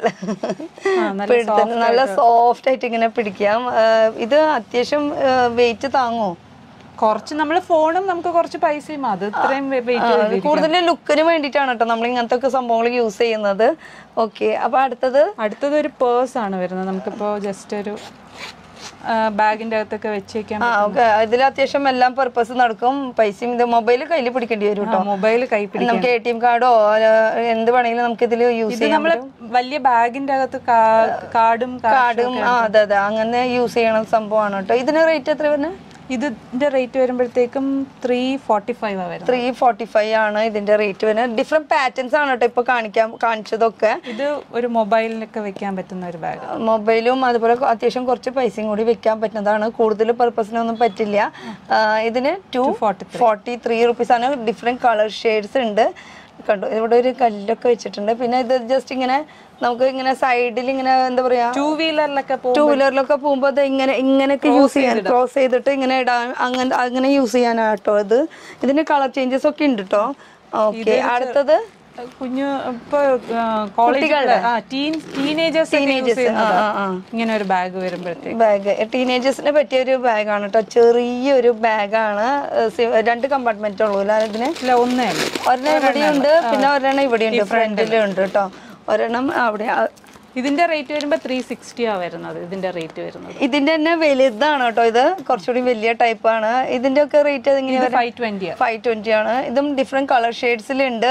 Speaker 1: നല്ല സോഫ്റ്റ് ആയിട്ട് ഇങ്ങനെ പിടിക്കാം ആ, ഇത് അത്യാവശ്യം വെയിറ്റ് താങ്ങോ
Speaker 2: കുറച്ച് നമ്മൾ ഫോണും നമുക്ക് കുറച്ച് പൈസയും അത് ഇത്രയും വെയിറ്റ്
Speaker 1: കൂടുതൽ ലുക്കിന് വേണ്ടിയിട്ടാണ് കേട്ടോ നമ്മൾ ഇങ്ങനത്തെ ഒക്കെ സംഭവങ്ങൾ യൂസ് ചെയ്യുന്നത് ഓക്കെ അപ്പൊ അടുത്തത്
Speaker 2: അടുത്തത് ഒരു പേഴ്സ് ആണ് വരുന്നത് നമുക്കിപ്പോ ജസ്റ്റ് ഒരു ബാഗിന്റെ അകത്തൊക്കെ വെച്ചേക്കാൻ
Speaker 1: ആ ഓക്കെ ഇതിൽ അത്യാവശ്യം എല്ലാം പർപ്പസ് നടക്കും പൈസയും ഇത് മൊബൈൽ കയ്യിൽ പിടിക്കേണ്ടി വരും കേട്ടോ
Speaker 2: മൊബൈൽ കൈ പിടി
Speaker 1: നമുക്ക് എ ടി എം കാർഡോ എന്ത് വേണമെങ്കിലും നമുക്ക് ഇതിൽ യൂസ്
Speaker 2: ഇത് നമ്മള് വലിയ ബാഗിന്റെ അകത്ത് കാ- കാർഡും കാ-
Speaker 1: കാർഡും ആ അതെ അതെ അങ്ങനെ യൂസ് ചെയ്യണ സംഭവമാണ് കേട്ടോ ഇതിന് റേറ്റ് എത്ര വരുന്നത്
Speaker 2: ഇതിന്റെ റേറ്റ് വരുമ്പോഴത്തേക്കും ത്രീ ഫോർട്ടി ഫൈവ് ആ വരുന്നത്
Speaker 1: ത്രീ ഫോർട്ടി ഫൈവ് ആണ് ഇതിന്റെ റേറ്റ് വരുന്നത് ഡിഫറെന്റ് പാറ്റേൺസ് ആണ് കേട്ടോ ഇപ്പൊ കാണിക്കാൻ കാണിച്ചതൊക്കെ
Speaker 2: ഇത് ഒരു മൊബൈലിനൊക്കെ വെക്കാൻ പറ്റുന്ന ഒരു ബാഗ്
Speaker 1: മൊബൈലും അതുപോലെ അത്യാവശ്യം കുറച്ച് പൈസയും കൂടി വെക്കാൻ പറ്റുന്നതാണ് കൂടുതൽ പർപ്പസിനൊന്നും പറ്റില്ല ആ, ഇതിന് ടു ഫോർട്ടി ത്രീ റുപ്പീസ് ആണ് ഡിഫറെന്റ് കളർ ഷെയ്ഡ്സ് ഉണ്ട് കണ്ടു ഇവിടെ ഒരു കല്ലൊക്കെ വെച്ചിട്ടുണ്ട് പിന്നെ ഇത് ജസ്റ്റ് ഇങ്ങനെ നമുക്ക് ഇങ്ങനെ സൈഡിൽ ഇങ്ങനെ എന്താ പറയാ
Speaker 2: ടൂ വീലറിലൊക്കെ പോ
Speaker 1: ടൂ വീലറിലൊക്കെ പോകുമ്പോൾ അത് ഇങ്ങനെ ഇങ്ങനെയൊക്കെ യൂസ് ചെയ്യാൻ ക്രോസ് ചെയ്തിട്ട് ഇങ്ങനെ ഇടാൻ അങ്ങനെ അങ്ങനെ യൂസ് ചെയ്യാനാണ് കേട്ടോ ഇത് ഇതിന് കളർ ചേഞ്ചസ് ഒക്കെ ഉണ്ട് കേട്ടോ ഓക്കെ അടുത്തത്
Speaker 2: കുഞ്ഞു ഇപ്പൊ കോളേജ് ടീൻ ടീനേജേഴ്സ് ഇങ്ങനെ ഒരു ബാഗ് വരുമ്പോഴത്തേക്ക്
Speaker 1: ബാഗ് ടീനേജേഴ്സിന് പറ്റിയ ഒരു ബാഗാണ് കേട്ടോ ചെറിയൊരു ബാഗാണ് രണ്ട് കമ്പാർട്ട്മെന്റ് ഉള്ളൂ അല്ലേ ഇതിന്
Speaker 2: ഇല്ല ഒന്നേ ഉള്ളൂ.
Speaker 1: ഒരെണ്ണം ഇവിടെയുണ്ട് പിന്നെ ഒരെണ്ണം ഇവിടെയുണ്ട് ഫ്രണ്ടിലും ഉണ്ട് കേട്ടോ ഒരെണ്ണം അവിടെ ആ,
Speaker 2: ഇതിന്റെ റേറ്റ് വരുമ്പോ ത്രീ സിക്സ്റ്റി ആ വരുന്നത് ഇതിന്റെ റേറ്റ് വരുന്നത്
Speaker 1: ഇതിന്റെ തന്നെ വലുതാണ് കേട്ടോ ഇത് കുറച്ചുകൂടി വലിയ ടൈപ്പ് ആണ് ഇതിന്റെ ഒക്കെ റേറ്റ് എങ്ങനെയാ
Speaker 2: ഫൈവ് ട്വന്റി
Speaker 1: ഫൈവ് ട്വന്റി ആണ് ഇതും ഡിഫറെന്റ് കളർ ഷെയ്ഡ്സിലുണ്ട്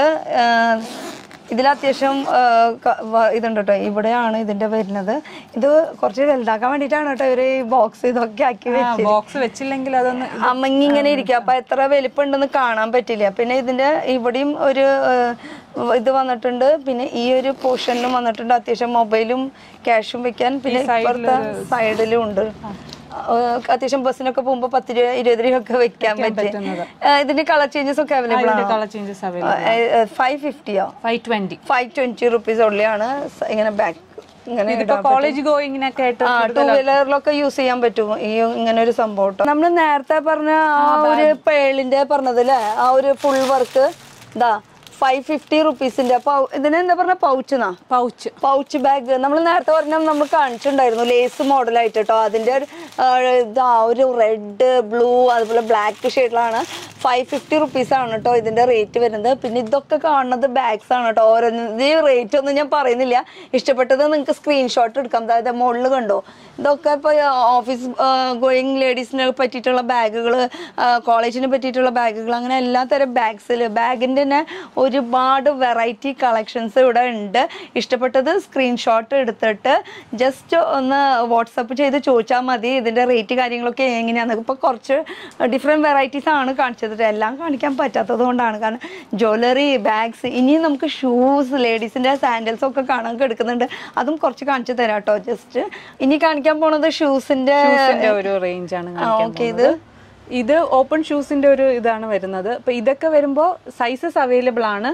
Speaker 1: ഇതിൽ അത്യാവശ്യം ആ, ക- വ- ഇതുണ്ട് കേട്ടോ ഇവിടെയാണ് ഇതിന്റെ വരുന്നത് ഇത് കുറച്ച് വലുതാക്കാൻ വേണ്ടിയിട്ടാണ് കേട്ടോ ഇവര് ഈ ബോക്സ് ഇതൊക്കെ ആക്കി വെച്ചത്
Speaker 2: ബോക്സ് വെച്ചില്ലെങ്കിൽ അതൊന്ന്
Speaker 1: അമ്മങ്ങി ഇങ്ങനെ ഇരിക്കുക അപ്പൊ എത്ര വലിപ്പമുണ്ടെന്ന് കാണാൻ പറ്റില്ല പിന്നെ ഇതിന്റെ ഇവിടെയും ഒരു ആ, ഇത് വന്നിട്ടുണ്ട് പിന്നെ ഈ ഒരു പോർഷനിലും വന്നിട്ടുണ്ട് അത്യാവശ്യം മൊബൈലും ക്യാഷും വെക്കാൻ പിന്നെ ഇപ്പുറത്തെ സൈഡിലും ഉണ്ട് ആ, അത്യാവശ്യം ബസ്സിനൊക്കെ പോകുമ്പോ പത്ത് രൂപ ഇരുപത് രൂപ ഒക്കെ വെക്കാൻ പറ്റും ഇതിന്റെ കളർ ചേഞ്ചസ് ഒക്കെ അവൈലബിൾ ആണ്
Speaker 2: കളർ ചേഞ്ചസ് അവൈലബിൾ
Speaker 1: ഫൈവ് ഫിഫ്റ്റിയോ
Speaker 2: five twenty
Speaker 1: five twenty rupees ഉള്ളിയാണ് സ- ഇങ്ങനെ ബാക്ക് ഇങ്ങനെ
Speaker 2: ഇതിപ്പോ കോളേജ് ഗോയിങ്ങിനൊക്കെ ആയിട്ട്
Speaker 1: ആ ടൂ വീലറിലൊക്കെ യൂസ് ചെയ്യാൻ പറ്റും ഈ ഇങ്ങനെ ഒരു സംഭവം ട്ടോ. നമ്മള് നേരത്തെ പറഞ്ഞ ആ ഒരു പേളിന്റെ പറഞ്ഞത് അല്ലേ ആ ഒരു ഫുൾ വർക്ക് ഇതാ ഫൈവ് ഫിഫ്റ്റി റുപ്പീസിന്റെ ഇതിന് എന്താ പറഞ്ഞ പൗച്ചെന്നാ
Speaker 2: പൗച്ച്
Speaker 1: പൗച്ച് ബാഗ് നമ്മൾ നേരത്തെ പറഞ്ഞ നമ്മൾ കാണിച്ചിട്ടുണ്ടായിരുന്നു ലേസ് മോഡലായിട്ട് കേട്ടോ അതിന്റെ ഒരു, ആ, ഇതാ ഒരു റെഡ് ബ്ലൂ അതുപോലെ ബ്ലാക്ക് ഷെയ്ഡിലാണ് ഫൈവ് ഫിഫ്റ്റി റുപ്പീസ് ആണ് കേട്ടോ ഇതിന്റെ റേറ്റ് വരുന്നത് പിന്നെ ഇതൊക്കെ കാണുന്നത് ബാഗ്സ് ആണ് കേട്ടോ ഓരോന്നിന്റെ റേറ്റ് ഒന്നും ഞാൻ പറയുന്നില്ല ഇഷ്ടപ്പെട്ടത് നിങ്ങൾക്ക് സ്ക്രീൻഷോട്ട് എടുക്കാം അതായത് മുകളിൽ കണ്ടോ ഇതൊക്കെ ഇപ്പൊ ഓഫീസ് ഗോയിങ് ലേഡീസിനെ പറ്റിയിട്ടുള്ള ബാഗുകൾ കോളേജിന് പറ്റിയിട്ടുള്ള ബാഗുകൾ അങ്ങനെ എല്ലാ തരം ബാഗ്സിൽ ബാഗിന്റെ തന്നെ ഒരുപാട് വെറൈറ്റി കളക്ഷൻസ് ഇവിടെ ഉണ്ട് ഇഷ്ടപ്പെട്ടത് സ്ക്രീൻഷോട്ട് എടുത്തിട്ട് ജസ്റ്റ് ഒന്ന് വാട്സപ്പ് ചെയ്ത് ചോദിച്ചാൽ മതി ഇതിന്റെ റേറ്റ് കാര്യങ്ങളൊക്കെ എങ്ങനെയാന്ന് ഇപ്പൊ കുറച്ച് ഡിഫറെന്റ് വെറൈറ്റീസ് ആണ് കാണിച്ചത് എല്ലാം കാണിക്കാൻ പറ്റാത്തത് കൊണ്ടാണ് കാരണം ജ്വല്ലറി ബാഗ്സ് ഇനി നമുക്ക് ഷൂസ് ലേഡീസിന്റെ സാൻഡൽസ് ഒക്കെ കാണാൻ എടുക്കുന്നുണ്ട് അതും കുറച്ച് കാണിച്ചു തരാം കേട്ടോ ജസ്റ്റ് ഇനി കാണിക്കാൻ പോണത് ഷൂസിന്റെ
Speaker 2: ഷൂസിന്റെ ഒരു റേഞ്ച് ആണ് കാണിക്കാൻ
Speaker 1: ഓക്കെ ഇത്
Speaker 2: പോകുന്നത്. ഇത് ഓപ്പൺ ഷൂസിന്റെ ഒരു ഇതാണ് വരുന്നത് അപ്പൊ ഇതൊക്കെ വരുമ്പോ സൈസസ് അവൈലബിൾ ആണ്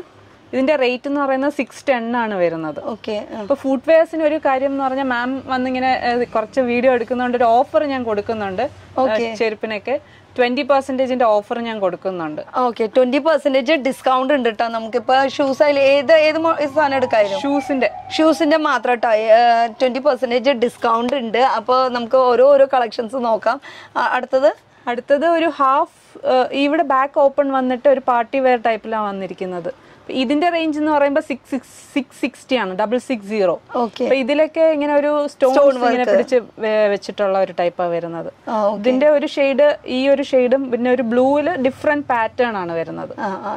Speaker 2: ഇതിന്റെ റേറ്റ് എന്ന് പറയുന്നത് സിക്സ് ടെൻ ആണ് വരുന്നത്
Speaker 1: ഓക്കെ
Speaker 2: ഇപ്പൊ ഫുഡ് വെയർസിന് ഒരു കാര്യം എന്ന് പറഞ്ഞാൽ മാം വന്നിങ്ങനെ ഏഹ്, കുറച്ച് വീഡിയോ എടുക്കുന്നുണ്ട് ഒരു ഓഫർ ഞാൻ കൊടുക്കുന്നുണ്ട് ഏഹ്, ചെരുപ്പിനൊക്കെ ട്വന്റി പെർസെന്റേജിന്റെ ഓഫർ ഞാൻ കൊടുക്കുന്നുണ്ട്
Speaker 1: ഓക്കെ ട്വന്റി പെർസെന്റേജ് ഡിസ്കൗണ്ട് ഉണ്ട് കേട്ടോ നമുക്കിപ്പോ ഷൂസ് അതിൽ ഏത് ഏത് മോ- സാധനം എടുക്കായിരുന്നു
Speaker 2: ഷൂസിന്റെ
Speaker 1: ഷൂസിന്റെ മാത്രം കേട്ടോ ട്വന്റി പെർസെന്റേജ് ഡിസ്കൗണ്ട് ഉണ്ട് അപ്പോൾ നമുക്ക് ഓരോ ഓരോ കളക്ഷൻസ് നോക്കാം ആ, അടുത്തത്
Speaker 2: അടുത്തത് ഒരു ഹാഫ് ഇവിടെ ബാക്ക് ഓപ്പൺ വന്നിട്ട് ഒരു പാർട്ടി വെയർ ടൈപ്പിലാണ് വന്നിരിക്കുന്നത് ഇതിന്റെ റേഞ്ച് എന്ന് പറയുമ്പോൾ സിക്സ് സിക്സ് സിക്സ് സിക്സ്റ്റി ആണ് ഡബിൾ സിക്സ് സീറോ
Speaker 1: ഓക്കെ
Speaker 2: അപ്പൊ ഇതിലൊക്കെ ഇങ്ങനെ ഒരു സ്റ്റോൺ ഇങ്ങനെ പിടിച്ച് വെ- വെച്ചിട്ടുള്ള ഒരു ടൈപ്പാണ് വരുന്നത് ഇതിന്റെ ഒരു ഷെയ്ഡ് ഈ ഒരു ഷെയ്ഡും പിന്നെ ഒരു ബ്ലൂവില് ഡിഫറെന്റ് പാറ്റേൺ ആണ് വരുന്നത്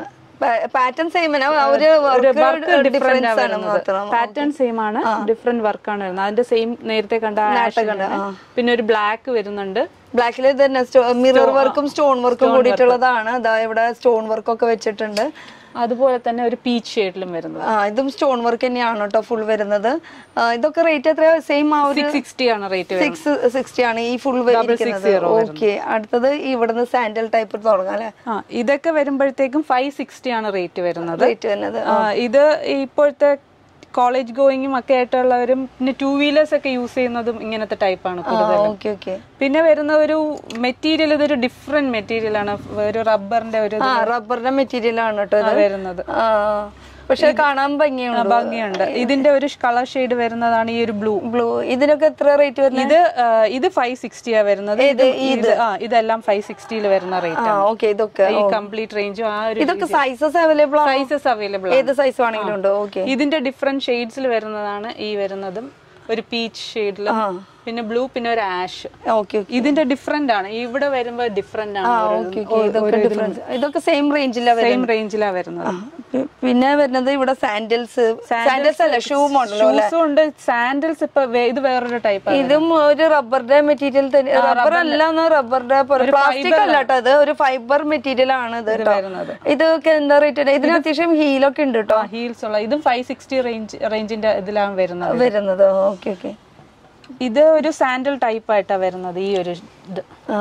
Speaker 1: പാറ്റേൺ സെയിം ഒരു വർക്ക് ഡിഫറൻസ് ആണ് മാത്രം
Speaker 2: പാറ്റേൺ സെയിം ആണ് ഡിഫറെന്റ് വർക്കാണ് വരുന്നത് അതിന്റെ സെയിം നേരത്തെ കണ്ട ash തന്നെ. പിന്നെ ഒരു ബ്ലാക്ക് വരുന്നുണ്ട്
Speaker 1: ബ്ലാക്കിൽ തന്നെ മിറർ വർക്കും സ്റ്റോൺ വർക്കും കൂടിയിട്ടുള്ളതാണ് അതാ ഇവിടെ സ്റ്റോൺ വർക്കൊക്കെ വെച്ചിട്ടുണ്ട്
Speaker 2: അതുപോലെ തന്നെ ഒരു പീച്ച് ഷെയ്ഡിലും വരുന്നത്
Speaker 1: ആ ഇതും സ്റ്റോൺ വർക്ക് തന്നെയാണ് കേട്ടോ ഫുൾ വരുന്നത് ആ, ഇതൊക്കെ റേറ്റ് എത്രയാ സെയിം ആ ഒരു
Speaker 2: സിക്സ് സിക്സ്റ്റി ആണ് റേറ്റ്
Speaker 1: സിക്സ് സിക്സ്റ്റി ആണ് ഈ ഫുൾ വരുന്നത് ഓക്കെ അടുത്തത് ഇവിടുന്ന് സാൻഡൽ ടൈപ്പ് തുടങ്ങാം അല്ലെ
Speaker 2: ആ ഇതൊക്കെ വരുമ്പോഴത്തേക്കും ഫൈവ് സിക്സ്റ്റി ആണ് റേറ്റ് വരുന്നത്
Speaker 1: റേറ്റ് വരുന്നത്
Speaker 2: ആ, ഇത് ഇപ്പോഴത്തെ കോളേജ് ഗോയിങ്ങും ഒക്കെ ആയിട്ടുള്ളവരും പിന്നെ ടൂ വീലേഴ്സ് ഒക്കെ യൂസ് ചെയ്യുന്നതും ഇങ്ങനത്തെ ടൈപ്പാണ് കൂടുതൽ
Speaker 1: ഓക്കെ ഓക്കെ
Speaker 2: പിന്നെ വരുന്ന ഒരു മെറ്റീരിയൽ ഇതൊരു ഡിഫറെന്റ് മെറ്റീരിയൽ ആണ് ഒരു റബ്ബറിന്റെ ഒരു
Speaker 1: ആ റബ്ബറിന്റെ മെറ്റീരിയൽ ആണ് കേട്ടോ ഇത്
Speaker 2: വരുന്നത്
Speaker 1: ആ പക്ഷെ കാണാൻ ഭംഗിയുണ്ട്
Speaker 2: ഭംഗിയുണ്ട് ഇതിന്റെ ഒരു കളർ ഷെയ്ഡ് വരുന്നതാണ് ഈ ഒരു ബ്ലൂ
Speaker 1: ബ്ലൂ ഇതിനൊക്കെ എത്ര റേറ്റ് വരുന്നത്
Speaker 2: ഇത് ആ, ഇത് ഫൈവ് സിക്സ്റ്റിയാ വരുന്നത് ഇത് ഇത് ആ ഇതെല്ലാം ഫൈവ് സിക്സ്റ്റിയിൽ വരുന്ന റേറ്റ്
Speaker 1: ആ ഓക്കെ ഇതൊക്കെ
Speaker 2: ഈ കംപ്ലീറ്റ് റേഞ്ചും ആ ഒരു
Speaker 1: ഇതൊക്കെ സൈസസ് അവൈലബിൾ ആണ്
Speaker 2: സൈസസ് അവൈലബിൾ
Speaker 1: ഏത് സൈസ് വേണമെങ്കിലും ഉണ്ടോ ഓക്കെ
Speaker 2: ഇതിന്റെ ഡിഫറെന്റ് ഷെയ്ഡ്സിൽ വരുന്നതാണ് ഈ വരുന്നതും ഒരു പീച്ച് ഷെയ്ഡിലും പിന്നെ ബ്ലൂ പിന്നെ ഒരു ആഷ്
Speaker 1: ഓക്കെ
Speaker 2: ഇതിന്റെ ഡിഫറെന്റ് ആണ് ഇവിടെ വരുമ്പോ ഡിഫറെന്റ് ആണ്
Speaker 1: ഓക്കെ ഇതൊക്കെ ഡിഫറൻസ് ഇതൊക്കെ സെയിം റേഞ്ചിലാ വരുന്നത്
Speaker 2: സെയിം റേഞ്ചിലാ വരുന്നത്
Speaker 1: പി- പിന്നെ വരുന്നത് ഇവിടെ സാൻഡൽസ് സാൻഡൽസ് അല്ല ഷൂ മോഡലോ അല്ലെ
Speaker 2: ഷൂസും ഉണ്ട് സാൻഡൽസ് ഇപ്പൊ വേ- ഇത് വേറൊരു ടൈപ്പ്
Speaker 1: ഇതും ഒരു റബ്ബറിന്റെ മെറ്റീരിയൽ തന്നെ റബ്ബർ അല്ല റബ്ബറിന്റെ പ്ലാസ്റ്റിക് അല്ല കേട്ടോ ഇത് ഒരു ഫൈബർ മെറ്റീരിയൽ ആണ് ഇത് കേട്ടോ
Speaker 2: വരുന്നത്
Speaker 1: ഇതൊക്കെ എന്താ റേറ്റ് ഇതിന് അത്യാവശ്യം ഹീലൊക്കെ ഉണ്ട് കേട്ടോ
Speaker 2: ഹീൽസ് ഉള്ള ഇതും ഫൈവ് സിക്സ്റ്റി റേഞ്ച് റേഞ്ചിന്റെ ഇതിലാണ് വരുന്നത്
Speaker 1: വരുന്നത് ഓക്കെ ഓക്കെ
Speaker 2: ഇത് ഒരു സാൻഡൽ ടൈപ്പ് ആയിട്ടാ വരുന്നത് ഈ ഒരു ഇത്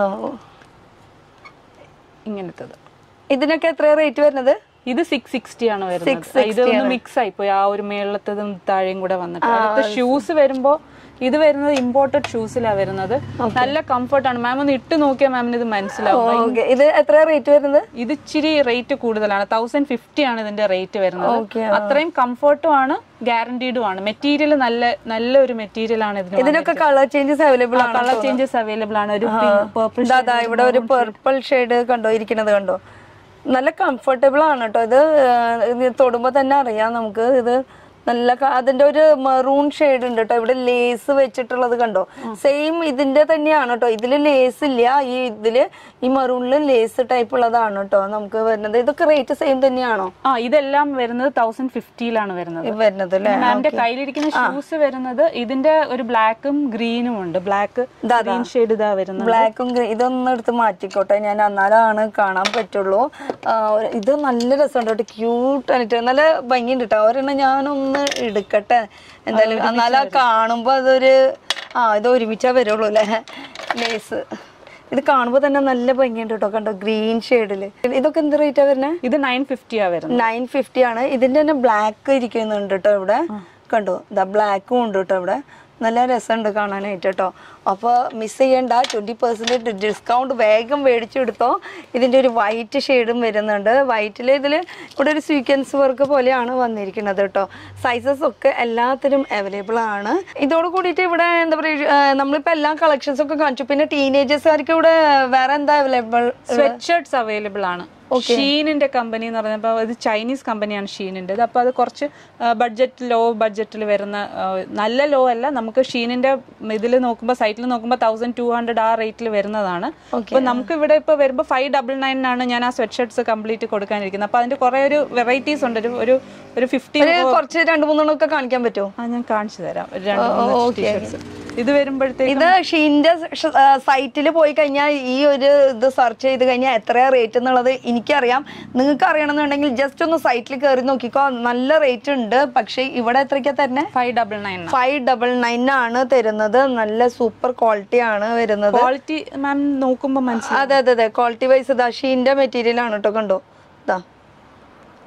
Speaker 2: ഇങ്ങനത്തത്
Speaker 1: ഇതിനൊക്കെ എത്ര റേറ്റ് വരുന്നത്
Speaker 2: ഇത് സിക്സ് സിക്സ്റ്റി ആണ് വരുന്നത് ഇത് ഒന്ന് മിക്സ് ആയിപ്പോയി ആ ഒരു മേളത്തതും താഴെയും കൂടെ വന്നിട്ട് അടുത്ത ഷൂസ് വരുമ്പോ ഇത് വരുന്നത് ഇമ്പോർട്ടഡ് ഷൂസിലാണ് വരുന്നത് നല്ല കംഫർട്ടാണ് മാം ഒന്ന് ഇട്ട് നോക്കിയാൽ മാമിന് ഇത് മനസ്സിലാവും
Speaker 1: ഓക്കെ ഇത് എത്ര റേറ്റ് വരുന്നത്
Speaker 2: ഇത് ഇച്ചിരി റേറ്റ് കൂടുതലാണ് തൗസൻഡ് ഫിഫ്റ്റി ആണ് ഇതിന്റെ റേറ്റ് വരുന്നത്
Speaker 1: Okay,
Speaker 2: അത്രയും കംഫർട്ടും ആണ് ഗ്യാരണ്ടീഡും ആണ് മെറ്റീരിയൽ നല്ല നല്ല ഒരു മെറ്റീരിയൽ ആണ് ഇതിന്
Speaker 1: ഇതിനൊക്കെ കളർ ചേഞ്ചസ് അവൈലബിൾ ആണ്
Speaker 2: കളർ ചേഞ്ചസ് അവൈലബിൾ ആണ് ഒരു പേർപ്പിൾ
Speaker 1: ഇതാ ദാ ഇവിടെ ഒരു പർപ്പിൾ ഷെയ്ഡ് കണ്ടോ ഇരിക്കുന്നത് കണ്ടോ നല്ല കംഫർട്ടബിൾ ആണ് കേട്ടോ ഇത് ആ, ഇത് തൊടുമ്പോ തന്നെ അറിയാം നമുക്ക് ഇത് നല്ല ക- അതിന്റെ ഒരു മെറൂൺ ഷെയ്ഡ് ഉണ്ട് കേട്ടോ ഇവിടെ ലേസ് വെച്ചിട്ടുള്ളത് കണ്ടോ സെയിം ഇതിന്റെ തന്നെയാണ് കേട്ടോ ഇതില് ലേസ് ഇല്ല ഈ ഇതില് ഈ മെറൂണില് ലേസ് ടൈപ്പ് ഉള്ളതാണ് കേട്ടോ നമുക്ക് വരുന്നത് ഇതൊക്കെ റേറ്റ് സെയിം തന്നെയാണോ
Speaker 2: ആ ഇതെല്ലാം വരുന്നത് തൗസൻഡ് ഫിഫ്റ്റിയിലാണ് വരുന്നത്
Speaker 1: ഈ വരുന്നത് അല്ലേ
Speaker 2: മാമിന്റെ കയ്യിലിരിക്കുന്ന ഷൂസ് വരുന്നത് ഇതിന്റെ ഒരു ബ്ലാക്കും ഗ്രീനും ഉണ്ട് ബ്ലാക്ക് ഗ്രീൻ ഷെയ്ഡ് ഇതാ വരുന്നത്
Speaker 1: ബ്ലാക്കും ഇതൊന്നും എടുത്ത് മാറ്റിക്കോട്ടെ ഞാൻ എന്നാലാണ് കാണാൻ പറ്റുള്ളൂ ആ, ഇത് നല്ല രസമുണ്ട് കേട്ടോ ക്യൂട്ട് ആയിട്ട് നല്ല ഭംഗിയുണ്ട് കേട്ടോ ഒരെണ്ണം ഞാനൊന്ന് എടുക്കട്ടെ എന്തായാലും എന്നാലും കാണുമ്പോ അതൊരു ആ ഇത് ഒരുമിച്ചാ വരുള്ളൂ അല്ലേ ലേസ് ഇത് കാണുമ്പോ തന്നെ നല്ല ഭംഗിയുണ്ട് കേട്ടോ കണ്ടോ ഗ്രീൻ ഷെയ്ഡില് ഇതൊക്കെ എന്ത് റേറ്റാ വരുന്നത്
Speaker 2: ഇത് നയൻ ഫിഫ്റ്റിയാ വരുന്നത്
Speaker 1: നയൻ ഫിഫ്റ്റി ആണ് ഇതിന്റെ തന്നെ ബ്ലാക്ക് ഇരിക്കുന്നുണ്ട് കേട്ടോ ഇവിടെ കണ്ടോ ഇതാ ബ്ലാക്കും ഉണ്ട് കേട്ടോ ഇവിടെ നല്ല രസമുണ്ട് കാണാനായിട്ട് കേട്ടോ അപ്പോൾ മിസ് ചെയ്യണ്ട ട്വൻറ്റി പെർസെൻറ്റേജ് ഡിസ്കൗണ്ട് വേഗം മേടിച്ചെടുത്തോ ഇതിൻ്റെ ഒരു വൈറ്റ് ഷെയ്ഡും വരുന്നുണ്ട് വൈറ്റിൽ ഇതിൽ ഇവിടെ ഒരു സ്വീക്വൻസ് വർക്ക് പോലെയാണ് വന്നിരിക്കുന്നത് കേട്ടോ സൈസസ് ഒക്കെ എല്ലാത്തിനും അവൈലബിൾ ആണ് ഇതോട് കൂടിയിട്ട് ഇവിടെ എന്താ പറയുക നമ്മളിപ്പോൾ എല്ലാ കളക്ഷൻസ് ഒക്കെ കാണിച്ചു പിന്നെ ടീനേജേഴ്സുകാർക്ക് ഇവിടെ വേറെ എന്താ അവൈലബിൾ
Speaker 2: സ്വെറ്റ് ഷർട്ട്സ് അവൈലബിൾ ആണ് ഷീനിന്റെ കമ്പനി എന്ന് പറഞ്ഞപ്പോൾ ഇത് ചൈനീസ് കമ്പനിയാണ് ഷീനിന്റെ അപ്പോൾ അത് കുറച്ച് ബഡ്ജറ്റ് ലോ ബഡ്ജറ്റിൽ വരുന്ന ആ, നല്ല ലോ അല്ല നമുക്ക് ഷീനിന്റെ ഇതിൽ നോക്കുമ്പോൾ സൈറ്റിൽ നോക്കുമ്പോൾ തൗസൻഡ് ടു ഹൺഡ്രഡ് ആ റേറ്റിൽ വരുന്നതാണ് അപ്പോൾ നമുക്ക് ഇവിടെ ഇപ്പോൾ വരുമ്പോൾ ഫൈവ് ഡബിൾ നയനാണ് ഞാൻ ആ സ്വെറ്റ് ഷർട്ട്സ് കംപ്ലീറ്റ് കൊടുക്കാനിരിക്കുന്നത് അപ്പോൾ അതിന്റെ കുറേ ഒരു വെറൈറ്റീസ് ഉണ്ട് ഒരു ഒരു ഒരു ഫിഫ്റ്റീൻ
Speaker 1: കുറച്ച് രണ്ട് മൂന്നെണ്ണം ഒക്കെ കാണിക്കാൻ പറ്റുമോ
Speaker 2: ആ ഞാൻ കാണിച്ചു തരാം ഒരു രണ്ട് മൂന്ന് ടീഷർട്ട്സ് ഇത് വരുമ്പോഴത്തേക്ക്
Speaker 1: ഇത് ഷീന്റെ സൈറ്റിൽ പോയി കഴിഞ്ഞാൽ ഈ ഒരു ഇത് സെർച്ച് ചെയ്ത് കഴിഞ്ഞാൽ എത്രയാ റേറ്റ് എന്നുള്ളത് എനിക്കറിയാം നിങ്ങൾക്ക് അറിയണമെന്നുണ്ടെങ്കിൽ ജസ്റ്റ് ഒന്ന് സൈറ്റിൽ കയറി നോക്കിക്കോ നല്ല റേറ്റ് ഉണ്ട് പക്ഷേ ഇവിടെ എത്രയ്ക്കാ തന്നെ
Speaker 2: five double nine
Speaker 1: five double nine ആണ് തരുന്നത് നല്ല സൂപ്പർ ക്വാളിറ്റി ആണ് വരുന്നത്
Speaker 2: ക്വാളിറ്റി മാം നോക്കുമ്പോൾ മനസ്സിലാവും
Speaker 1: അതെ അതെ അതെ ക്വാളിറ്റി വൈസ് ഇതാ ഷീന്റെ മെറ്റീരിയൽ ആണ് കേട്ടോ കണ്ടോ ഇതാ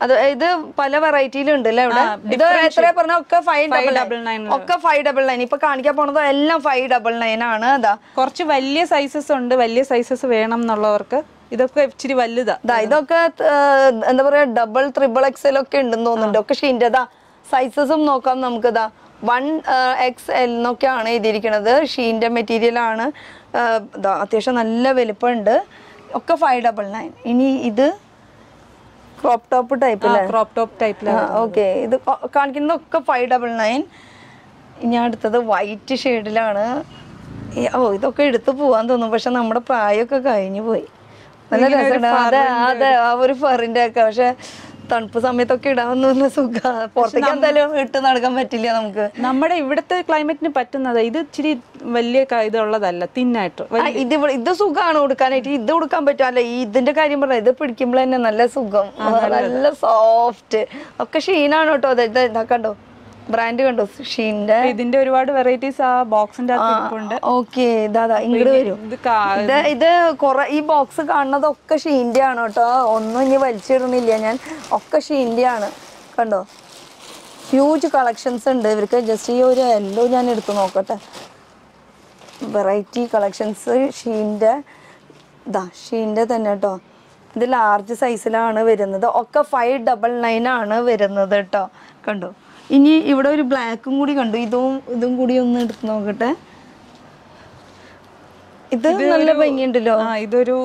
Speaker 1: അത് ഇത് പല വെറൈറ്റിയിലുണ്ട് അല്ലേ ഇവിടെ
Speaker 2: ആ,
Speaker 1: ഇത് എത്ര പറഞ്ഞ ഒക്കെ ഫൈവ് ഡബിൾ
Speaker 2: ഡബിൾ നയൻ
Speaker 1: ഒക്കെ ഫൈവ് ഡബിൾ നയൻ ഇപ്പൊ കാണിക്കാൻ പോണത് എല്ലാം ഫൈവ് ഡബിൾ നയൻ ആണ് അതാ
Speaker 2: കുറച്ച് വലിയ സൈസസ് ഉണ്ട് വലിയ സൈസസ് വേണം എന്നുള്ളവർക്ക് ഇതൊക്കെ ഇച്ചിരി വലുതാ
Speaker 1: ദാ ഇതൊക്കെ ഏർ, എന്താ പറയാ ഡബിൾ ത്രിബിൾ എക്സൽ ഒക്കെ ഉണ്ടെന്ന് തോന്നുന്നുണ്ട് ഒക്കെ ഷീൻ്റെ ദാ സൈസസും നോക്കാം നമുക്ക് ദാ വൺ എക്സ് എൽ എന്നൊക്കെയാണ് എഴുതിയിരിക്കുന്നത് ഷീൻ്റെ മെറ്റീരിയൽ ആണ് ഏർ, ദാ അത്യാവശ്യം നല്ല വലിപ്പമുണ്ട് ഒക്കെ ഫൈവ് ഡബിൾ നയൻ ഇനി ഇത് ക്രോപ്പ് ടോപ്പ് ടൈപ്പ് അല്ലേ
Speaker 2: ക്രോപ്പ് ടോപ്പ് ടൈപ്പിലാണ്
Speaker 1: ഓക്കെ ഇത് കൊ- കാണിക്കുന്നതൊക്കെ ഫൈവ് ഡബിൾ നയൻ ഇനി അടുത്തത് വൈറ്റ് ഷെയ്ഡിലാണ് ഓ ഇതൊക്കെ എടുത്തു പോവാൻ തോന്നും പക്ഷെ നമ്മുടെ പ്രായമൊക്കെ കഴിഞ്ഞു പോയി നല്ല രസമുണ്ട് അതെ അതെ ആ ഒരു ഫറിന്റെ ഒക്കെ പക്ഷെ തണുപ്പ് സമയത്തൊക്കെ ഇടാവുന്ന സുഖ പുറത്തേക്ക് എന്തായാലും ഇട്ട് നടക്കാൻ പറ്റില്ല നമുക്ക്
Speaker 2: നമ്മുടെ ഇവിടുത്തെ ക്ലൈമറ്റിന് പറ്റുന്നത് ഇത് ഇച്ചിരി വലിയ ക- ഇതുള്ളതല്ല തിന്നായിട്ട്
Speaker 1: ആ, ഇത് ഇവിടെ- ഇത് സുഖമാണ് കൊടുക്കാനായിട്ട് ഇത് കൊടുക്കാൻ പറ്റാല്ല ഈ ഇതിന്റെ കാര്യം പറഞ്ഞ ഇത് പിടിക്കുമ്പോൾ തന്നെ നല്ല സുഖം നല്ല സോഫ്റ്റ് ഒക്കെ ഷീനാണ് കേട്ടോ അതെ ഇത് ഇതാ കണ്ടോ ബ്രാൻഡ് കണ്ടോ ഷീന്റെ
Speaker 2: ഇതിന്റെ ഒരുപാട് വെറൈറ്റീസ് ആ ബോക്സിന്റെ അകത്ത് ഇരിപ്പുണ്ട്
Speaker 1: ഓക്കെ ഇതാ ഇങ്ങോട്ട് വരും
Speaker 2: ഇത് കാ-
Speaker 1: ഇത് ഇത് കൊറേ ഈ ബോക്സ് കാണുന്നതൊക്കെ ഷീന്റെ ആണ് കേട്ടോ ഒന്നും ഇനി വലിച്ചിടുന്നില്ല ഞാൻ ഒക്കെ ഷീന്റെ ആണ് കണ്ടോ ഹ്യൂജ് കളക്ഷൻസ് ഉണ്ട് ഇവർക്ക് ജസ്റ്റ് ഈ ഒരു എല്ലോ ഞാൻ എടുത്തു നോക്കട്ടെ വെറൈറ്റി കളക്ഷൻസ് ഷീൻ്റെ ഇതാ ഷീൻ്റെ തന്നെ കേട്ടോ ഇത് ലാർജ് സൈസിലാണ് വരുന്നത് ഒക്കെ ഫൈവ് ഡബിൾ നയൻ ആണ് വരുന്നത് കേട്ടോ കണ്ടോ ഇനി ഇവിടെ ഒരു ബ്ലാക്കും കൂടി കണ്ടു ഇതും ഇതും കൂടി ഒന്ന് എടുത്ത് നോക്കട്ടെ ഇത് നല്ല ഭംഗിയുണ്ടല്ലോ
Speaker 2: ആ ഇതൊരു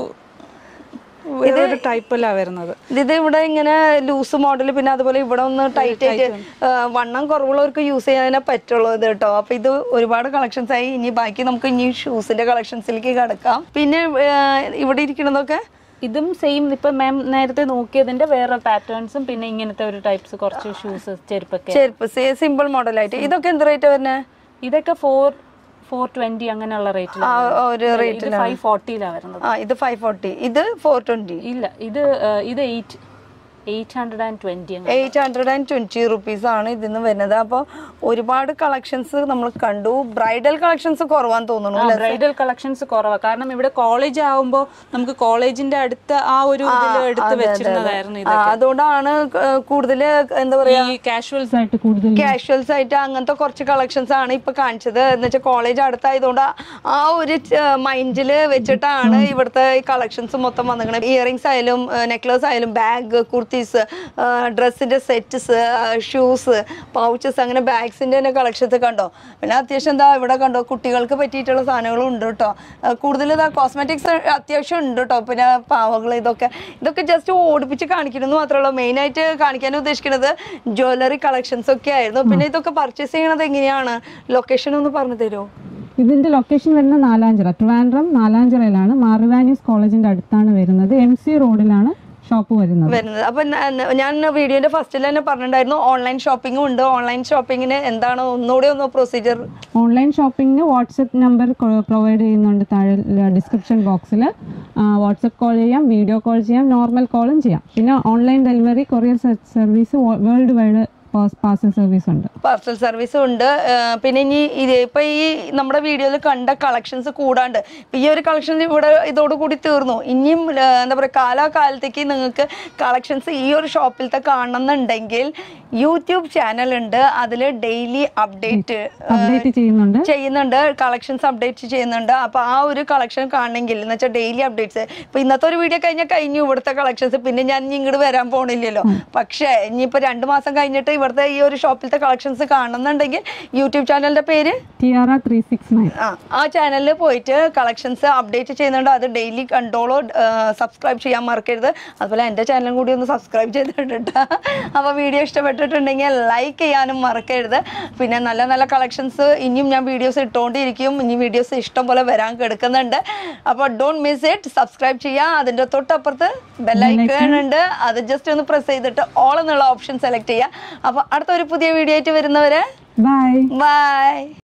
Speaker 2: വേറൊരു ടൈപ്പല്ല വരുന്നത്
Speaker 1: ഇത് ഇവിടെ ഇങ്ങനെ ലൂസ് മോഡൽ പിന്നെ അതുപോലെ ഇവിടെ ഒന്ന് ടൈറ്റ് ആയിട്ട് ആ, വണ്ണം കുറവുള്ളവർക്ക് യൂസ് ചെയ്യാനേ പറ്റുള്ളൂ ഇത് കേട്ടോ അപ്പൊ ഇത് ഒരുപാട് കളക്ഷൻസ് ആയി ഇനി ബാക്കി നമുക്ക് ഇനി ഷൂസിന്റെ കളക്ഷൻസിലേക്ക് കിടക്കാം പിന്നെ ആ, ഇവിടെ ഇരിക്കുന്നതൊക്കെ
Speaker 2: ഇതും സെയിം ഇപ്പൊ മാം നേരത്തെ നോക്കിയതിന്റെ വേറെ പാറ്റേൺസും പിന്നെ ഇങ്ങനത്തെ ഒരു ടൈപ്സ് കുറച്ച് ഷൂസ് ചെരുപ്പൊക്കെ
Speaker 1: ചെരുപ്പ് സിമ്പിൾ മോഡലായിട്ട് ഇതൊക്കെ എന്ത് റേറ്റ് വരുന്നത്
Speaker 2: ഇതൊക്കെ ഫോർ ഫോർ ട്വന്റി അങ്ങനെയുള്ള റേറ്റിൽ
Speaker 1: ആ ഒരു റേറ്റ്
Speaker 2: ഫൈവ് ഫോർട്ടിയിലാണ് വരുന്നത്
Speaker 1: ആ ഇത് ഫൈവ് ഫോർട്ടി ഇത് ഫോർ ട്വന്റി
Speaker 2: ഇല്ല ഇത് ആ, ഇത് eight eight hundred and twenty
Speaker 1: eight hundred and twenty rupees ആണ് ഇതിന്ന് വരുന്നത് അപ്പോൾ ഒരുപാട് കളക്ഷൻസ് നമ്മൾ കണ്ടു ബ്രൈഡൽ കളക്ഷൻസ് കുറവാന്ന് തോന്നുന്നു അല്ലേ
Speaker 2: ബ്രൈഡൽ കളക്ഷൻസ് കുറവാണ് കാരണം ഇവിടെ കോളേജ് ആവുമ്പോൾ നമുക്ക് കോളേജിന്റെ അടുത്ത ആ ഒരു ഇതിൽ എടുത്ത് വെച്ചിരുന്നതായിരുന്നു ഇത്
Speaker 1: ആ, അതുകൊണ്ടാണ് കൂടുതൽ എന്താ പറയാ
Speaker 2: ഈ കാഷ്വൽസ് ആയിട്ട് കൂടുതൽ
Speaker 1: കാഷ്വൽസ് ആയിട്ട് അങ്ങനത്തെ കുറച്ച് കളക്ഷൻസ് ആണ് ഇപ്പൊ കാണിച്ചത് എന്ന് വെച്ചാൽ കോളേജ് അടുത്തായതുകൊണ്ട് ആ- ആ ഒരു മൈൻഡിൽ വെച്ചിട്ടാണ് ഇവിടുത്തെ ഈ കളക്ഷൻസ് മൊത്തം വന്നിരിക്കുന്നത് ഇയറിങ്സ് ആയാലും നെക്ലേസ് ആയാലും ബാഗ് കുർത്തീസ് ഡ്രസ്സിന്റെ സെറ്റ്സ് ഷൂസ് പൗച്ചസ് അങ്ങനെ ബാഗ്സിന്റെ തന്നെ കളക്ഷൻസ് കണ്ടോ പിന്നെ അത്യാവശ്യം എന്താ ഇവിടെ കണ്ടോ കുട്ടികൾക്ക് പറ്റിയിട്ടുള്ള സാധനങ്ങളും ഉണ്ട് കേട്ടോ കൂടുതൽ ഇതാ കോസ്മെറ്റിക്സ് അത്യാവശ്യം ഉണ്ട് കേട്ടോ പിന്നെ പാവകൾ ഇതൊക്കെ ഇതൊക്കെ ജസ്റ്റ് ഓടിപ്പിച്ച് കാണിക്കണമെന്ന് മാത്രമല്ല മെയിൻ ആയിട്ട് കാണിക്കാൻ ഉദ്ദേശിക്കുന്നത് ജ്വല്ലറി കളക്ഷൻസ് ഒക്കെ ആയിരുന്നു പിന്നെ ഇതൊക്കെ പർച്ചേസ് ചെയ്യണത് എങ്ങനെയാണ് ലൊക്കേഷൻ ഒന്ന് പറഞ്ഞു തരുമോ
Speaker 3: ഇതിന്റെ ലൊക്കേഷൻ വരുന്നത് നാലാഞ്ചിറ ട്രിവാൻഡ്രം നാലാഞ്ചിറയിലാണ് മാറിവാനീസ് കോളേജിന്റെ അടുത്താണ് വരുന്നത് എം സി റോഡിലാണ് ഷോപ്പ് വരുന്നത്
Speaker 1: വരുന്നത് അപ്പൊ ന- ന- ഞാൻ വീഡിയോന്റെ ഫസ്റ്റിൽ തന്നെ പറഞ്ഞിട്ടുണ്ടായിരുന്നു ഓൺലൈൻ ഷോപ്പിംഗും ഉണ്ട് ഓൺലൈൻ ഷോപ്പിങ്ങിന് എന്താണ് ഒന്നുകൂടി ഒന്ന് പ്രൊസീജിയർ
Speaker 3: ഓൺലൈൻ ഷോപ്പിംഗിന് വാട്സപ്പ് നമ്പർ പ്രൊവൈഡ് ചെയ്യുന്നുണ്ട് താഴെ ഡിസ്ക്രിപ്ഷൻ ബോക്സിൽ വാട്സപ്പ് കോൾ ചെയ്യാം വീഡിയോ കോൾ ചെയ്യാം നോർമൽ കോളും ചെയ്യാം പിന്നെ online delivery courier service world wide parcel service ഉണ്ട്
Speaker 1: പാർസൽ സർവീസും ഉണ്ട് ആ, പിന്നെ ഇനി ഇത് ഇപ്പൊ ഈ നമ്മുടെ വീഡിയോയിൽ കണ്ട കളക്ഷൻസ് കൂടാണ്ട് ഇപ്പൊ ഈ ഒരു കളക്ഷൻ ഇവിടെ ഇതോടുകൂടി തീർന്നു ഇനിയും ആ, എന്താ പറയുക കാലാകാലത്തേക്ക് നിങ്ങൾക്ക് കളക്ഷൻസ് ഈ ഒരു ഷോപ്പിലത്തെ കാണണമെന്നുണ്ടെങ്കിൽ യൂട്യൂബ് ചാനൽ ഉണ്ട് അതിൽ ഡെയിലി അപ്ഡേറ്റ്
Speaker 3: അപ്ഡേറ്റ് ചെയ്യുന്നുണ്ട്
Speaker 1: ചെയ്യുന്നുണ്ട് കളക്ഷൻസ് അപ്ഡേറ്റ് ചെയ്യുന്നുണ്ട് അപ്പൊ ആ ഒരു കളക്ഷൻ കാണണമെങ്കിൽ എന്ന് വെച്ചാൽ ഡെയിലി അപ്ഡേറ്റ്സ് ഇപ്പൊ ഇന്നത്തെ ഒരു വീഡിയോ കഴിഞ്ഞാൽ കഴിഞ്ഞു ഇവിടുത്തെ കളക്ഷൻസ് പിന്നെ ഞാൻ ഇനി ഇങ്ങോട്ട് വരാൻ പോണില്ലല്ലോ പക്ഷേ ഇനിയിപ്പോ രണ്ട് മാസം കഴിഞ്ഞിട്ട് ഇവിടുത്തെ ഈ ഒരു ഷോപ്പിലത്തെ കളക്ഷൻസ് കാണുന്നുണ്ടെങ്കിൽ യൂട്യൂബ് ചാനലിന്റെ പേര്
Speaker 3: ടിയാറ ത്രീ സിക്സ് നയൻ
Speaker 1: ആ ആ ചാനലിൽ പോയിട്ട് കളക്ഷൻസ് അപ്ഡേറ്റ് ചെയ്യുന്നുണ്ട് അത് ഡെയിലി കണ്ടോളോ സബ്സ്ക്രൈബ് ചെയ്യാൻ മറക്കരുത് അതുപോലെ എൻ്റെ ചാനലും കൂടി ഒന്ന് സബ്സ്ക്രൈബ് ചെയ്തിട്ടുണ്ട് അപ്പോൾ വീഡിയോ ഇഷ്ടപ്പെട്ടിട്ടുണ്ടെങ്കിൽ ലൈക്ക് ചെയ്യാനും മറക്കരുത് പിന്നെ നല്ല നല്ല കളക്ഷൻസ് ഇനിയും ഞാൻ വീഡിയോസ് ഇട്ടുകൊണ്ടിരിക്കും ഇനി വീഡിയോസ് ഇഷ്ടം പോലെ വരാൻ കിടക്കുന്നുണ്ട് അപ്പോൾ ഡോണ്ട് മിസ് ഇറ്റ് സബ്സ്ക്രൈബ് ചെയ്യുക അതിൻ്റെ തൊട്ടപ്പുറത്ത് ബെല്ലൈക്കൺ ഉണ്ട് അത് ജസ്റ്റ് ഒന്ന് പ്രസ് ചെയ്തിട്ട് ഓൾ എന്നുള്ള ഓപ്ഷൻ സെലക്ട് ചെയ്യുക അപ്പോൾ അടുത്ത ഒരു പുതിയ വീഡിയോ ആയിട്ട് വരുന്നവരെ
Speaker 3: ബൈ
Speaker 1: ബൈ